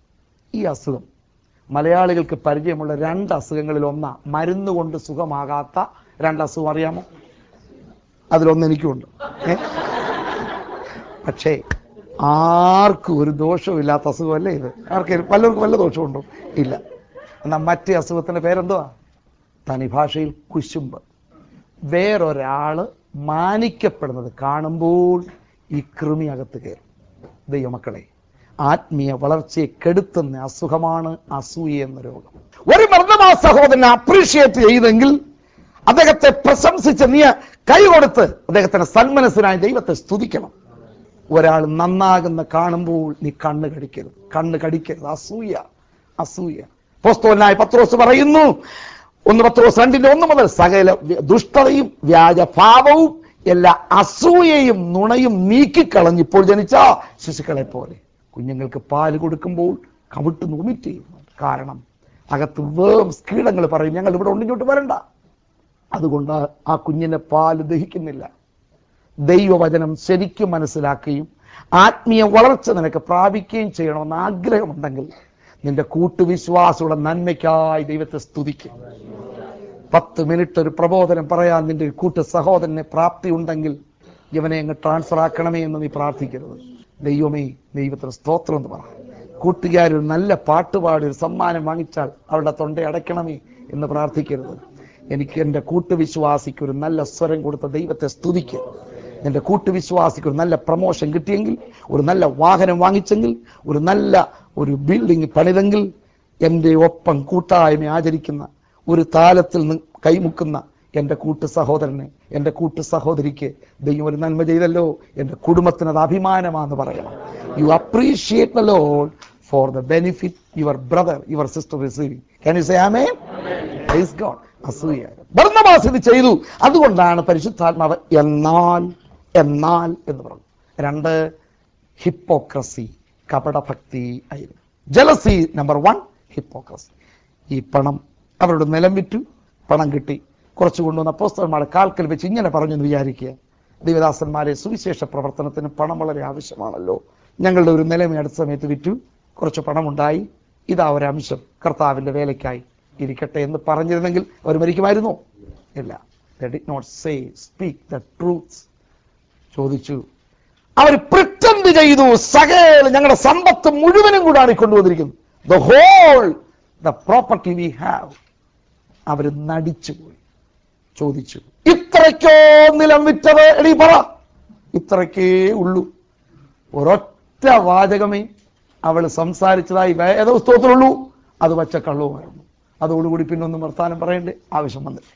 ഈ അസുഖം മലയാളികൾക്ക് പരിചയമുള്ള രണ്ട് അസുഖങ്ങളിൽ ഒന്നാ മരുന്ന് കൊണ്ട് സുഖമാകാത്ത രണ്ട് അസുഖം അറിയാമോ അതിലൊന്ന് എനിക്കുണ്ട് ഏ? പക്ഷേ ആർക്കും ഒരു ദോഷവും അസുഖമല്ലേ ഇത് ആർക്കും പലർക്കും വല്ല ദോഷമുണ്ടോ ഇല്ല എന്നാൽ മറ്റേ അസുഖത്തിന്റെ പേരെന്തുവാ തനി ഭാഷയിൽ കുശുമ്പ് വേറൊരാള് മാനിക്കപ്പെടുന്നത് കാണുമ്പോൾ ഈ കൃമി അകത്ത് കയറും ദൈവമക്കളെ ആത്മീയ വളർച്ചയെ കെടുത്തുന്ന അസുഖമാണ് അസൂയ എന്ന രോഗം ഒരു മർദ്ദമാ സഹോദരനെ അപ്രീഷിയേറ്റ് ചെയ്തെങ്കിൽ അദ്ദേഹത്തെ പ്രശംസിച്ച് നീ കൈ കൊടുത്ത് അദ്ദേഹത്തിന്റെ സന്മനസ്സിനായി ദൈവത്തെ സ്തുതിക്കണം ഒരാൾ നന്നാകുന്ന കാണുമ്പോൾ നീ കണ്ണ് കടിക്കരുത് കണ്ണ് കടിക്കരുത് അസൂയ അസൂയ പോസ്തോലായ പത്രോസ് പറയുന്നു ഒന്ന് പത്രോസ് രണ്ടിന്റെ ഒന്ന് മുതൽ സകല വ്യ- ദുഷ്ടതയും വ്യാജഭാവവും എല്ലാ അസൂയയും നുണയും നീക്കിക്കളഞ്ഞ് ഇപ്പോൾ ജനിച്ച ശിശുക്കളെ പോലെ കുഞ്ഞുങ്ങൾക്ക് പാല് കൊടുക്കുമ്പോൾ കവിട്ട് വൊമിറ്റ് ചെയ്യുന്നു കാരണം അകത്ത് വേം കീടങ്ങൾ പറയും ഞങ്ങൾ ഇവിടെ ഉണ്ടിങ്ങോട്ട് വരണ്ട അതുകൊണ്ട് ആ കുഞ്ഞിനെ പാല് ദഹിക്കുന്നില്ല ദൈവവചനം ശരിക്കും മനസ്സിലാക്കുകയും ആത്മീയ വളർച്ച നിനക്ക് പ്രാപിക്കുകയും ചെയ്യണമെന്ന് ആഗ്രഹമുണ്ടെങ്കിൽ നിന്റെ കൂട്ടുവിശ്വാസയുടെ നന്മയ്ക്കായി ദൈവത്തെ സ്തുതിക്കും പത്ത് മിനിറ്റ് ഒരു പ്രബോധനം പറയാൻ നിന്റെ ഒരു കൂട്ടു സഹോദരന് പ്രാപ്തി ഉണ്ടെങ്കിൽ ഇവനെ അങ്ങ് ട്രാൻസ്ഫർ ആക്കണമേ എന്ന് നീ പ്രാർത്ഥിക്കരുത് ദൈവമേ ദൈവത്തിന് സ്തോത്രം എന്ന് പറ കൂട്ടുകാർ ഒരു നല്ല പാട്ടുപാടി ഒരു സമ്മാനം വാങ്ങിച്ചാൽ അവരുടെ തൊണ്ട അടയ്ക്കണമേ എന്ന് പ്രാർത്ഥിക്കരുത് എനിക്ക് എൻ്റെ കൂട്ടുവിശ്വാസിക്ക് ഒരു നല്ല സ്വരം കൊടുത്ത ദൈവത്തെ സ്തുതിക്കുക എൻ്റെ കൂട്ടുവിശ്വാസിക്ക് ഒരു നല്ല പ്രമോഷൻ കിട്ടിയെങ്കിൽ ഒരു നല്ല വാഹനം വാങ്ങിച്ചെങ്കിൽ ഒരു നല്ല ഒരു ബിൽഡിംഗ് പണിതെങ്കിൽ എൻ്റെ ഒപ്പം കൂട്ടായ്മ ആചരിക്കുന്ന ഒരു താലത്തിൽ നിന്ന് കൈമുക്കുന്ന എൻ്റെ കൂട്ടു സഹോദരന് എൻ്റെ കൂട്ടു സഹോദരിക്ക് ദൈവം ഒരു നന്മ ചെയ്തല്ലോ എൻ്റെ കുടുംബത്തിന് അത് അഭിമാനമാണെന്ന് പറയണം you appreciate the Lord for the benefit your brother your sister receiving can you say amen praise God അസൂയ ഭരണവാസ് ഇത് ചെയ്തു അതുകൊണ്ടാണ് പരിശുദ്ധാത്മാവ് എന്നാൽ എന്നാൽ എന്ന് പറഞ്ഞു രണ്ട് ഹിപ്പോക്രസി കപടഭക്തി ആയിരുന്നു ജലസി നമ്പർ വൺ ഹിപ്പോക്രസി ഈ പണം അവരുടെ നിലം വിറ്റു പണം കിട്ടി കുറച്ചു കൊണ്ടുവന്ന അപ്പോസ്തലന്മാരുടെ കാൽക്കൽ വെച്ച് ഇങ്ങനെ പറഞ്ഞു എന്ന് വിചാരിക്കുക ദൈവദാസന്മാരെ സുവിശേഷ പ്രവർത്തനത്തിന് പണം വളരെ ആവശ്യമാണല്ലോ ഞങ്ങളുടെ ഒരു നിലമേ അടുത്ത സമയത്ത് വിറ്റു കുറച്ച് പണമുണ്ടായി ഇതാ ഒരു അംശം കർത്താവിന്റെ വേലയ്ക്കായി ഇരിക്കട്ടെ എന്ന് പറഞ്ഞിരുന്നെങ്കിൽ അവർ മരിക്കുമായിരുന്നോ ഇല്ല did not say speak the truth ചോദിച്ചു അവർ പ്രിറ്റൻഡ് ചെയ്തു സകല ഞങ്ങളുടെ സമ്പത്ത് മുഴുവനും കൂടാണ് ഈ കൊണ്ടുവന്നിരിക്കുന്നത് the whole the property we have അവർ നടിച്ചു പോയി ചോദിച്ചു ഇത്രയ്ക്കോ നിലം വിറ്റത് എടീ പറ ഇത്രയ്ക്കേ ഉള്ളൂ ഒരൊറ്റ വാചകമേ അവൾ സംസാരിച്ചതായി വേദപുസ്തകത്തിലുള്ളൂ അത് വച്ച കള്ളവുമായിരുന്നു അതോടുകൂടി പിന്നെ ഒന്നും വർത്താനം പറയേണ്ട ആവശ്യം വന്നില്ല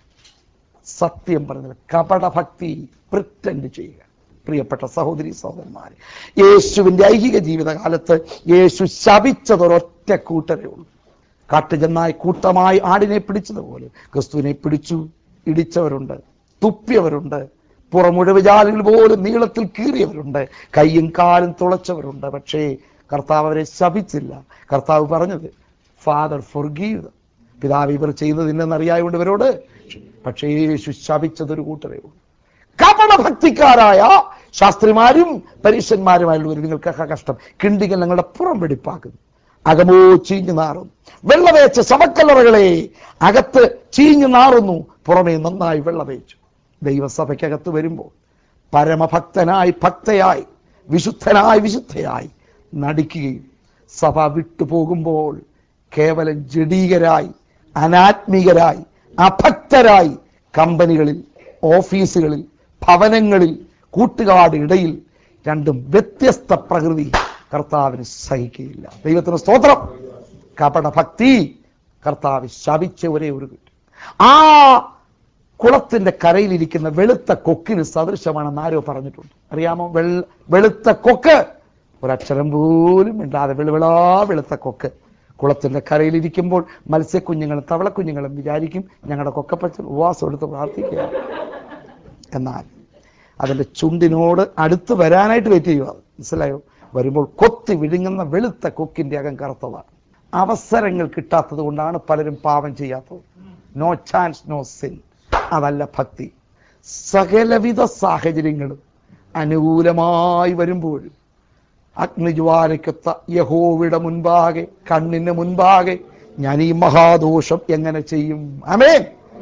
സത്യം പറഞ്ഞത് കപടഭക്തി പ്രിറ്റൻഡ് ചെയ്യുക പ്രിയപ്പെട്ട സഹോദരി സഹോദരന്മാരെ യേശുവിന്റെ ഐഹിക ജീവിതകാലത്ത് യേശു ശപിച്ചതൊരൊറ്റ കൂട്ടരേ ഉള്ളൂ കാട്ടുചെന്നായി കൂട്ടമായി ആടിനെ പിടിച്ചതുപോലെ ക്രിസ്തുവിനെ പിടിച്ചു ഇടിച്ചവരുണ്ട് തുപ്പിയവരുണ്ട് പുറമുഴവുജാലുകൾ പോലും നീളത്തിൽ കീറിയവരുണ്ട് കൈയും കാലും തുളച്ചവരുണ്ട് പക്ഷേ കർത്താവ് അവരെ ശപിച്ചില്ല കർത്താവ് പറഞ്ഞത് ഫാദർ ഫൊർഗീവ് പിതാവ് ഇവർ ചെയ്തത് ഇന്നെന്നറിയായുകൊണ്ട് ഇവരോട് പക്ഷേ യേശു ശപിച്ചതൊരു കൂട്ടരേ ഉള്ളൂ കപടഭക്തിക്കാരായ ശാസ്ത്രിമാരും പരീക്ഷന്മാരുമായുള്ളവർ നിങ്ങൾക്കൊക്കെ കഷ്ടം കിണ്ടികൾ ഞങ്ങളുടെ പുറം വെടിപ്പാക്കുന്നു അകമോ ചീഞ്ഞു നാറും വെള്ളവേച്ച ശവക്കല്ലറകളെ അകത്ത് ചീഞ്ഞു നാറുന്നു പുറമേ നന്നായി വെള്ളവേച്ചു ദൈവസഭയ്ക്കകത്ത് വരുമ്പോൾ പരമഭക്തനായി ഭക്തയായി വിശുദ്ധനായി വിശുദ്ധയായി നടിക്കുകയും സഭ വിട്ടുപോകുമ്പോൾ കേവലം ജഡീകരായി അനാത്മികരായി അഭക്തരായി കമ്പനികളിൽ ഓഫീസുകളിൽ ഭവനങ്ങളിൽ കൂട്ടുകാട് ഇടയിൽ രണ്ടും വ്യത്യസ്ത പ്രകൃതി കർത്താവിന് സഹിക്കുകയില്ല ദൈവത്തിന് സ്തോത്രം കപടഭക്തി കർത്താവ് ശപിച്ച ഒരേ ഒരു കുറ്റം ആ കുളത്തിന്റെ കരയിലിരിക്കുന്ന വെളുത്ത കൊക്കിന് സദൃശമാണെന്ന് ആരോ പറഞ്ഞിട്ടുണ്ട് അറിയാമോ വെള്ള വെളുത്ത കൊക്ക് ഒരക്ഷരം പോലും മിണ്ടാതെ വെളുവിളാ വെളുത്ത കൊക്ക് കുളത്തിന്റെ കരയിലിരിക്കുമ്പോൾ മത്സ്യക്കുഞ്ഞുങ്ങളും തവളക്കുഞ്ഞുങ്ങളും വിചാരിക്കും ഞങ്ങളുടെ കൊക്കപ്പച്ചൻ ഉപവാസം എടുത്ത് പ്രാർത്ഥിക്കുക എന്നാൽ അതിന്റെ ചുണ്ടിനോട് അടുത്ത് വരാനായിട്ട് വെയിറ്റ് ചെയ്യുക മനസ്സിലായോ വരുമ്പോൾ കൊത്തി വിഴുങ്ങുന്ന വെളുത്ത കൊക്കിന്റെ അകം കറുത്തതാണ് അവസരങ്ങൾ കിട്ടാത്തത് കൊണ്ടാണ് പലരും പാപം ചെയ്യാത്തത് നോ ചാൻസ് നോ സിൻ അതല്ല ഭക്തി സകലവിധ സാഹചര്യങ്ങളും അനുകൂലമായി വരുമ്പോഴും അഗ്നിജ്വാലയ്ക്കൊത്ത യഹോവിടെ മുൻപാകെ കണ്ണിന് മുൻപാകെ ഞാൻ ഈ മഹാദോഷം എങ്ങനെ ചെയ്യും അമേൻ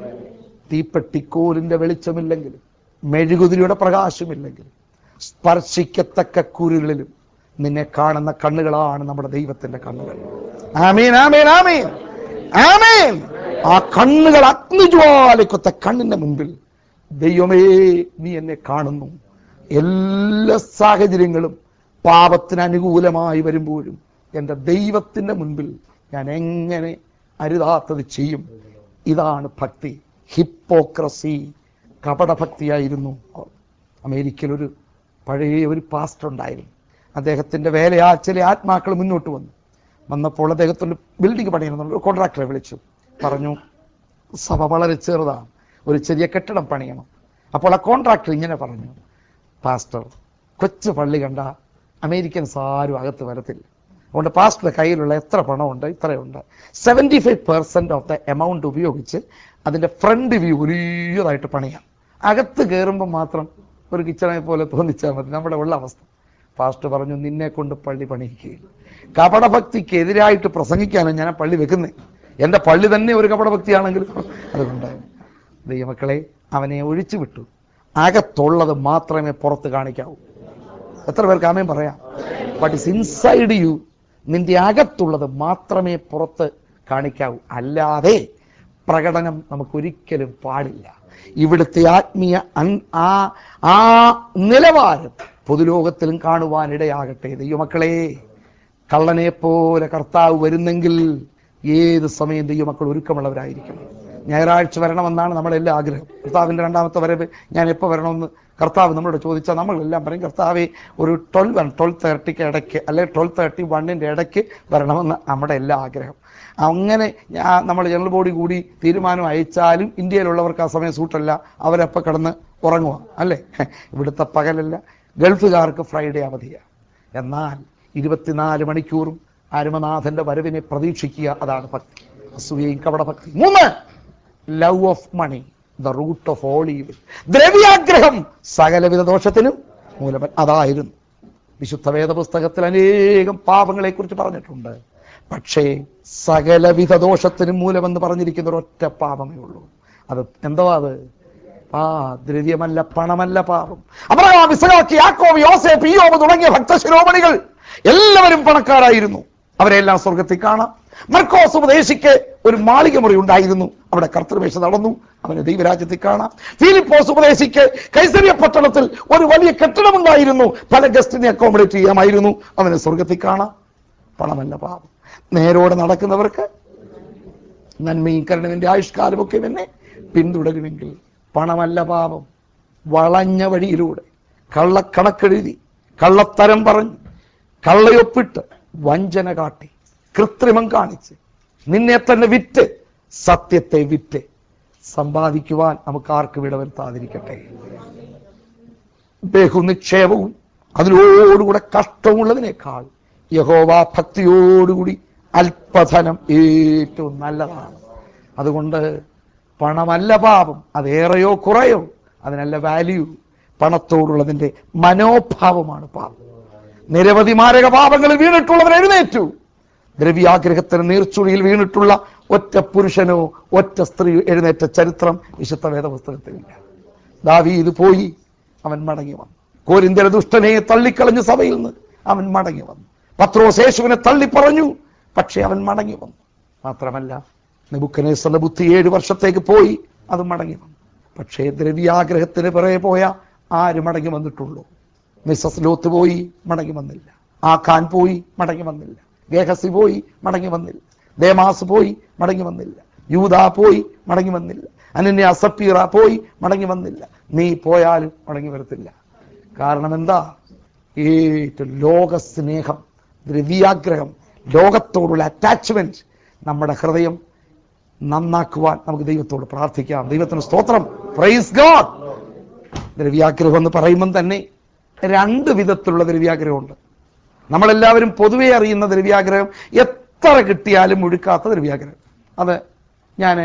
തീപ്പെട്ടിക്കോലിന്റെ വെളിച്ചമില്ലെങ്കിലും മെഴുകുതിരിയുടെ പ്രകാശമില്ലെങ്കിലും സ്പർശിക്കത്തക്ക കുരുകളിലും നിന്നെ കാണുന്ന കണ്ണുകളാണ് നമ്മുടെ ദൈവത്തിന്റെ കണ്ണുകൾ ആമീൻ ആമീൻ ആമീൻ ആമീൻ ആ കണ്ണുകൾ അഗ്നിജ്വാലയ്ക്കൊത്ത കണ്ണിന്റെ മുൻപിൽ ദൈവമേ നീ എന്നെ കാണുന്നു എല്ലാ സാഹചര്യങ്ങളും പാപത്തിന് അനുകൂലമായി വരുമ്പോഴും എൻ്റെ ദൈവത്തിന്റെ മുൻപിൽ ഞാൻ എങ്ങനെ അരുതാത്തത് ചെയ്യും ഇതാണ് ഭക്തി ഹിപ്പോക്രസി കപടഭക്തിയായിരുന്നു അവർ. അമേരിക്കയിൽ ഒരു പഴയ ഒരു പാസ്റ്റർ ഉണ്ടായിരുന്നു അദ്ദേഹത്തിന്റെ വേലയാ ചില ആത്മാക്കൾ മുന്നോട്ട് വന്നു വന്നപ്പോൾ അദ്ദേഹത്തിന്റെ ബിൽഡിംഗ് പണിയണമെന്നുള്ള ഒരു കോൺട്രാക്ടറെ വിളിച്ചു പറഞ്ഞു സഭ വളരെ ചെറുതാണ് ഒരു ചെറിയ കെട്ടിടം പണിയണം അപ്പോൾ ആ കോൺട്രാക്ടർ ഇങ്ങനെ പറഞ്ഞു പാസ്റ്റർ കൊച്ചു പള്ളി കണ്ട അമേരിക്കൻസ് ആരും അകത്ത് വരത്തില്ല അതുകൊണ്ട് പാസ്റ്ററുടെ കയ്യിലുള്ള എത്ര പണമുണ്ട് ഇത്രയുണ്ട് seventy five percent of the amount ഉപയോഗിച്ച് അതിന്റെ ഫ്രണ്ട് വ്യൂ വലിയതായിട്ട് പണിയാം അകത്ത് കയറുമ്പോൾ മാത്രം ഒരു കിച്ചണെ പോലെ തോന്നിച്ചാൽ മതി നമ്മുടെ ഉള്ള അവസ്ഥ പാസ്റ്റർ പറഞ്ഞു നിന്നെ കൊണ്ട് പള്ളി പണിയിക്കുകയില്ല കപടഭക്തിക്ക് എതിരായിട്ട് പ്രസംഗിക്കാനാണ് ഞാൻ ആ പള്ളി വെക്കുന്നത് എന്റെ പള്ളി തന്നെ ഒരു കപടഭക്തിയാണെങ്കിൽ അതുകൊണ്ട് ദൈവമക്കളെ അവനെ ഒഴിച്ചു വിട്ടു അകത്തുള്ളത് മാത്രമേ പുറത്ത് കാണിക്കാവൂ എത്ര പേർക്ക് ആമേൻ പറയാം ബട്ട് ഇസ് ഇൻസൈഡ് യു നിന്റെ അകത്തുള്ളത് മാത്രമേ പുറത്ത് കാണിക്കാവൂ അല്ലാതെ പ്രകടനം നമുക്ക് ഒരിക്കലും പാടില്ല ഇവിടുത്തെ ആത്മീയ അൻ- ആ ആ നിലവാരം പൊതുലോകത്തിലും കാണുവാനിടയാകട്ടെ ദൈവമക്കളെ കള്ളനെ പോലെ കർത്താവ് വരുന്നെങ്കിൽ ഏത് സമയം ദൈവമക്കൾ ഒരുക്കമുള്ളവരായിരിക്കും ഞായറാഴ്ച വരണമെന്നാണ് നമ്മുടെ എല്ലാ ആഗ്രഹം കർത്താവിന്റെ രണ്ടാമത്തെ വരവ് ഞാൻ എപ്പോൾ വരണമെന്ന് കർത്താവ് നമ്മളോട് ചോദിച്ചാൽ നമ്മളെല്ലാം പറയും കർത്താവെ ഒരു ട്വൽവ് വൺ ട്വൽവ് തേർട്ടിക്ക് ഇടയ്ക്ക് അല്ലെങ്കിൽ ട്വൽവ് തേർട്ടി വണ്ണിന്റെ ഇടയ്ക്ക് വരണമെന്ന് നമ്മുടെ എല്ലാ ആഗ്രഹം അങ്ങനെ ഞാൻ നമ്മൾ ജനറൽ ബോഡി കൂടി തീരുമാനം അയച്ചാലും ഇന്ത്യയിലുള്ളവർക്ക് ആ സമയം സൂട്ടല്ല അവരപ്പം കിടന്ന് ഉറങ്ങുക അല്ലേ ഇവിടുത്തെ പകലല്ല ഗൾഫുകാർക്ക് ഫ്രൈഡേ അവധിയാണ് എന്നാൽ ഇരുപത്തിനാല് മണിക്കൂറും അരുമനാഥന്റെ വരവിനെ പ്രതീക്ഷിക്കുക അതാണ് ഭക്തി അസൂയയും കപടഭക്തി മൂന്ന് love of money the root of all evil ദ്രവ്യാഗ്രഹം സകലവിധ ദോഷത്തിനും മൂലമൻ അതായിരുന്നു വിശുദ്ധ വേദപുസ്തകത്തിൽ അനേകം പാപങ്ങളെ കുറിച്ച് പറഞ്ഞിട്ടുണ്ട് പക്ഷേ സകലവിധ ദോഷത്തിനും മൂലമെന്ന് പറഞ്ഞിരിക്കുന്ന ഒരൊറ്റ പാപമേ ഉള്ളൂ അത് എന്തോ അത് ആ ദ്രവ്യമല്ല പണമല്ല പാപം അബ്രഹാം ഇസ്ഹാക്ക് യാക്കോബ് യോസേഫ് ഇയ്യോബ് തുടങ്ങിയ ഭക്തശിരോമണികൾ എല്ലാവരും പണക്കാരായിരുന്നു അവരെല്ലാം സ്വർഗത്തിൽ കാണാം മർക്കോസ് ഉപദേശിക്ക് ഒരു മാളിക മുറി ഉണ്ടായിരുന്നു അവിടെ കർത്തൃമേശ നടന്നു അവന് ദൈവരാജ്യത്തിൽ കാണാം ഫിലിപ്പോസ് ഉപദേശിക്ക് കൈസരിയ പട്ടണത്തിൽ ഒരു വലിയ കെട്ടിടമുണ്ടായിരുന്നു പല ഗസ്റ്റിനെ അക്കോമഡേറ്റ് ചെയ്യാമായിരുന്നു അവന് സ്വർഗത്തിൽ കാണാം പണമല്ല പാപം നേരോടെ നടക്കുന്നവർക്ക് നന്മയും കരുണവിന്റെ ആയുഷ്കാലമൊക്കെ എന്നെ പിന്തുടരുമെങ്കിൽ പണമല്ല പാപം വളഞ്ഞ വഴിയിലൂടെ കള്ളക്കണക്കെഴുതി കള്ളത്തരം പറഞ്ഞ് കള്ളയൊപ്പിട്ട് വഞ്ചന കാട്ടി കൃത്രിമം കാണിച്ച് നിന്നെ തന്നെ വിറ്റ് സത്യത്തെ വിറ്റ് സമ്പാദിക്കുവാൻ നമുക്ക് ആർക്കും ഇടവരുത്താതിരിക്കട്ടെ ബഹുനിക്ഷേപവും അതിനോടുകൂടെ കഷ്ടമുള്ളതിനേക്കാൾ യഹോവ ഭക്തിയോടുകൂടി അല്പധനം ഏറ്റവും നല്ലതാണ് അതുകൊണ്ട് പണമല്ല പാപം അതേറെയോ കുറയോ അതിനല്ല വാല്യൂ പണത്തോടുള്ളതിന്റെ മനോഭാവമാണ് പാപം നിരവധി മാരക പാപങ്ങളിൽ വീണിട്ടുള്ളവർ എഴുന്നേറ്റു ദ്രവ്യാഗ്രഹത്തിന് നീർച്ചുഴിയിൽ വീണിട്ടുള്ള ഒറ്റ പുരുഷനോ ഒറ്റ സ്ത്രീ എഴുന്നേറ്റ ചരിത്രം വിശുദ്ധ വേദപുസ്തകത്തിലില്ല ദാവീദ് പോയി അവൻ മടങ്ങി വന്നു കോരിന്ത്യയുടെ ദുഷ്ടനെ തള്ളിക്കളഞ്ഞ സഭയിൽ നിന്ന് അവൻ മടങ്ങി വന്നു പത്രോസ് യേശുവിനെ തള്ളി പറഞ്ഞു പക്ഷേ അവൻ മടങ്ങി വന്നു മാത്രമല്ല നെബുക്കനേസറിന്റെ ബുദ്ധി ഏഴ് വർഷത്തേക്ക് പോയി അത് മടങ്ങി വന്നു പക്ഷേ ദ്രവ്യാഗ്രഹത്തിന് പിറകെ പോയ ആര് മടങ്ങി വന്നിട്ടുള്ളൂ മിസസ് ലോത്ത് പോയി മടങ്ങി വന്നില്ല ആഖാൻ പോയി മടങ്ങി വന്നില്ല ഗേഹസി പോയി മടങ്ങി വന്നില്ല ദേമാസ് പോയി മടങ്ങി വന്നില്ല യൂദ പോയി മടങ്ങി വന്നില്ല അനന്യ സപ്പീറ പോയി മടങ്ങി വന്നില്ല നീ പോയാലും മടങ്ങി വരത്തില്ല കാരണം എന്താ ഏറ്റവും ലോക സ്നേഹം ദ്രവ്യാഗ്രഹം ലോകത്തോടുള്ള അറ്റാച്ച്മെന്റ് നമ്മുടെ ഹൃദയം നന്നാക്കുവാൻ നമുക്ക് ദൈവത്തോട് പ്രാർത്ഥിക്കാം ദൈവത്തിന് സ്തോത്രം പ്രൈസ് ഗോഡ് ദ്രവ്യാഗ്രഹം എന്ന് പറയുമ്പം തന്നെ രണ്ട് വിധത്തിലുള്ള ദ്രവ്യാഗ്രഹമുണ്ട് നമ്മളെല്ലാവരും പൊതുവെ അറിയുന്ന ദ്രവ്യാഗ്രഹം എത്ര കിട്ടിയാലും മുഴുക്കാത്ത ദ്രവ്യാഗ്രഹം അത് ഞാൻ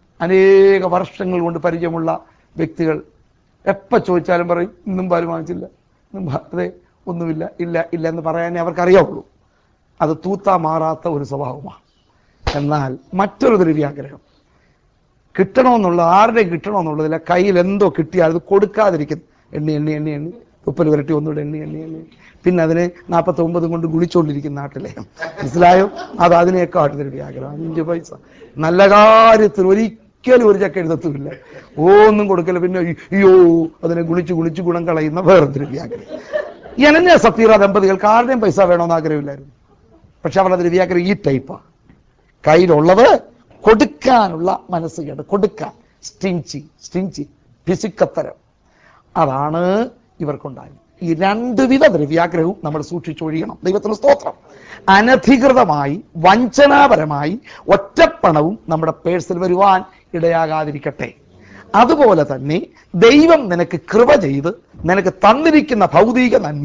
അനേക വർഷങ്ങൾ കൊണ്ട് പരിചയമുള്ള വ്യക്തികൾ എപ്പോൾ ചോദിച്ചാലും പറയും ഇന്നും പാല് വാങ്ങിച്ചില്ല ഇന്നും പാ- അതെ ഒന്നുമില്ല ഇല്ല ഇല്ല എന്ന് പറയാനേ അവർക്കറിയാവുള്ളൂ അത് തൂത്താ മാറാത്ത ഒരു സ്വഭാവമാണ് എന്നാൽ മറ്റൊരു ദ്രവ്യാഗ്രഹം കിട്ടണമെന്നുള്ള ആരുടെയും കിട്ടണമെന്നുള്ളതില്ല കയ്യിൽ എന്തോ കിട്ടിയാൽ അത് കൊടുക്കാതിരിക്കുന്നു എണ്ണി എണ്ണി എണ്ണി എണ്ണി ഉപ്പൽ വരട്ടി ഒന്നുകൂടെ എണ്ണി എണ്ണി എണ്ണി പിന്നെ അതിന് നാൽപ്പത്തി ഒമ്പതും കൊണ്ട് ഗുളിച്ചോണ്ടിരിക്കുന്ന നാട്ടിലെ മനസ്സിലായോ അത് അതിനേക്കാട്ട് ദ്രവ്യാഗ്രഹം അഞ്ച് പൈസ നല്ല കാര്യത്തിൽ ഒരിക്കലും ഒരു ചക്ക എഴുതത്തുമില്ല ഒന്നും കൊടുക്കില്ല പിന്നെ അയ്യോ അതിനെ ഗുണിച്ച് ഗുണിച്ച് ഗുണം കളയുന്ന വേറെ ദ്രവ്യാഗ്രഹം എനഞ്ഞ സഫീറ ദമ്പതികൾക്ക് ആരുടെയും പൈസ വേണമെന്ന് ആഗ്രഹമില്ലായിരുന്നു പക്ഷെ അവരുടെ ദ്രവ്യാഗ്രഹം ഈ ടൈപ്പാണ് കയ്യിലുള്ളത് കൊടുക്കാനുള്ള മനസ്സ് കേട്ട് കൊടുക്കാൻ സ്റ്റിഞ്ചി സ്റ്റിഞ്ചി പിശുക്കത്തരം അതാണ് ഇവർക്കുണ്ടായത് ഈ രണ്ട് വിധ ദ്രവ്യാഗ്രഹവും നമ്മൾ സൂക്ഷിച്ചൊഴിയണം ദൈവത്തിന് സ്തോത്രം അനധികൃതമായി വഞ്ചനാപരമായി ഒറ്റപ്പണവും നമ്മുടെ പേഴ്സിൽ വരുവാൻ ഇടയാകാതിരിക്കട്ടെ അതുപോലെ തന്നെ ദൈവം നിനക്ക് കൃപ ചെയ്ത് നിനക്ക് തന്നിരിക്കുന്ന ഭൗതിക നന്മ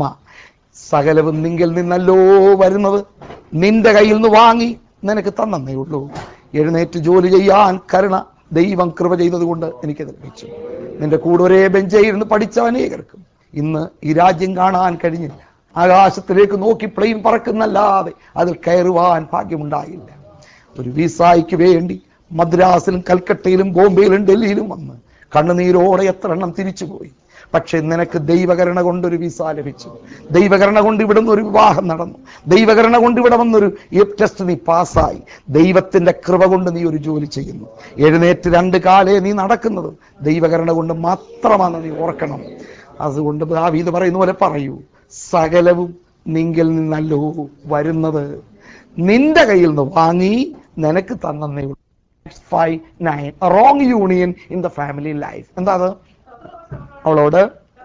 സകലവും നിങ്കിൽ നിന്നല്ലോ വരുന്നത് നിന്റെ കയ്യിൽ നിന്ന് വാങ്ങി നിനക്ക് തന്നേ ഉള്ളൂ എഴുന്നേറ്റ് ജോലി ചെയ്യാൻ കരുണ ദൈവം കൃപ ചെയ്തതുകൊണ്ട് എനിക്കത് ലഭിച്ചു നിന്റെ കൂടെ ഒരേ ബെഞ്ചിരുന്ന് പഠിച്ച അനേകർക്കും ഇന്ന് ഈ രാജ്യം കാണാൻ കഴിഞ്ഞില്ല ആകാശത്തിലേക്ക് നോക്കി പ്ലെയിൻ പറക്കുന്നല്ലാതെ അതിൽ കയറുവാൻ ഭാഗ്യമുണ്ടായില്ല ഒരു വിസായ്ക്ക് വേണ്ടി മദ്രാസിലും കൽക്കട്ടയിലും ബോംബെയിലും ഡൽഹിയിലും വന്ന് കണ്ണുനീരോടെ എത്ര എണ്ണം തിരിച്ചുപോയി പക്ഷെ നിനക്ക് ദൈവകരണ കൊണ്ടൊരു വിസ ലഭിച്ചു ദൈവകരണ കൊണ്ട് ഇവിടുന്ന് ഒരു വിവാഹം നടന്നു ദൈവകരണ കൊണ്ട് ഇവിടെ വന്നൊരു ടെസ്റ്റ് നീ പാസ്സായി ദൈവത്തിന്റെ കൃപ കൊണ്ട് നീ ഒരു ജോലി ചെയ്യുന്നു എഴുന്നേറ്റ് രണ്ട് കാലേ നീ നടക്കുന്നത് ദൈവകരണ കൊണ്ട് മാത്രമാണ് നീ ഓർക്കണം അതുകൊണ്ട് ദാവീദ് പറയുന്ന പോലെ പറയൂ സകലവും നിങ്കിൽ നിന്നല്ലോ വരുന്നത് നിന്റെ കയ്യിൽ നിന്ന് വാങ്ങി നിനക്ക് തന്നേ five nine wrong union in the family life എന്താ അത് അവളോട്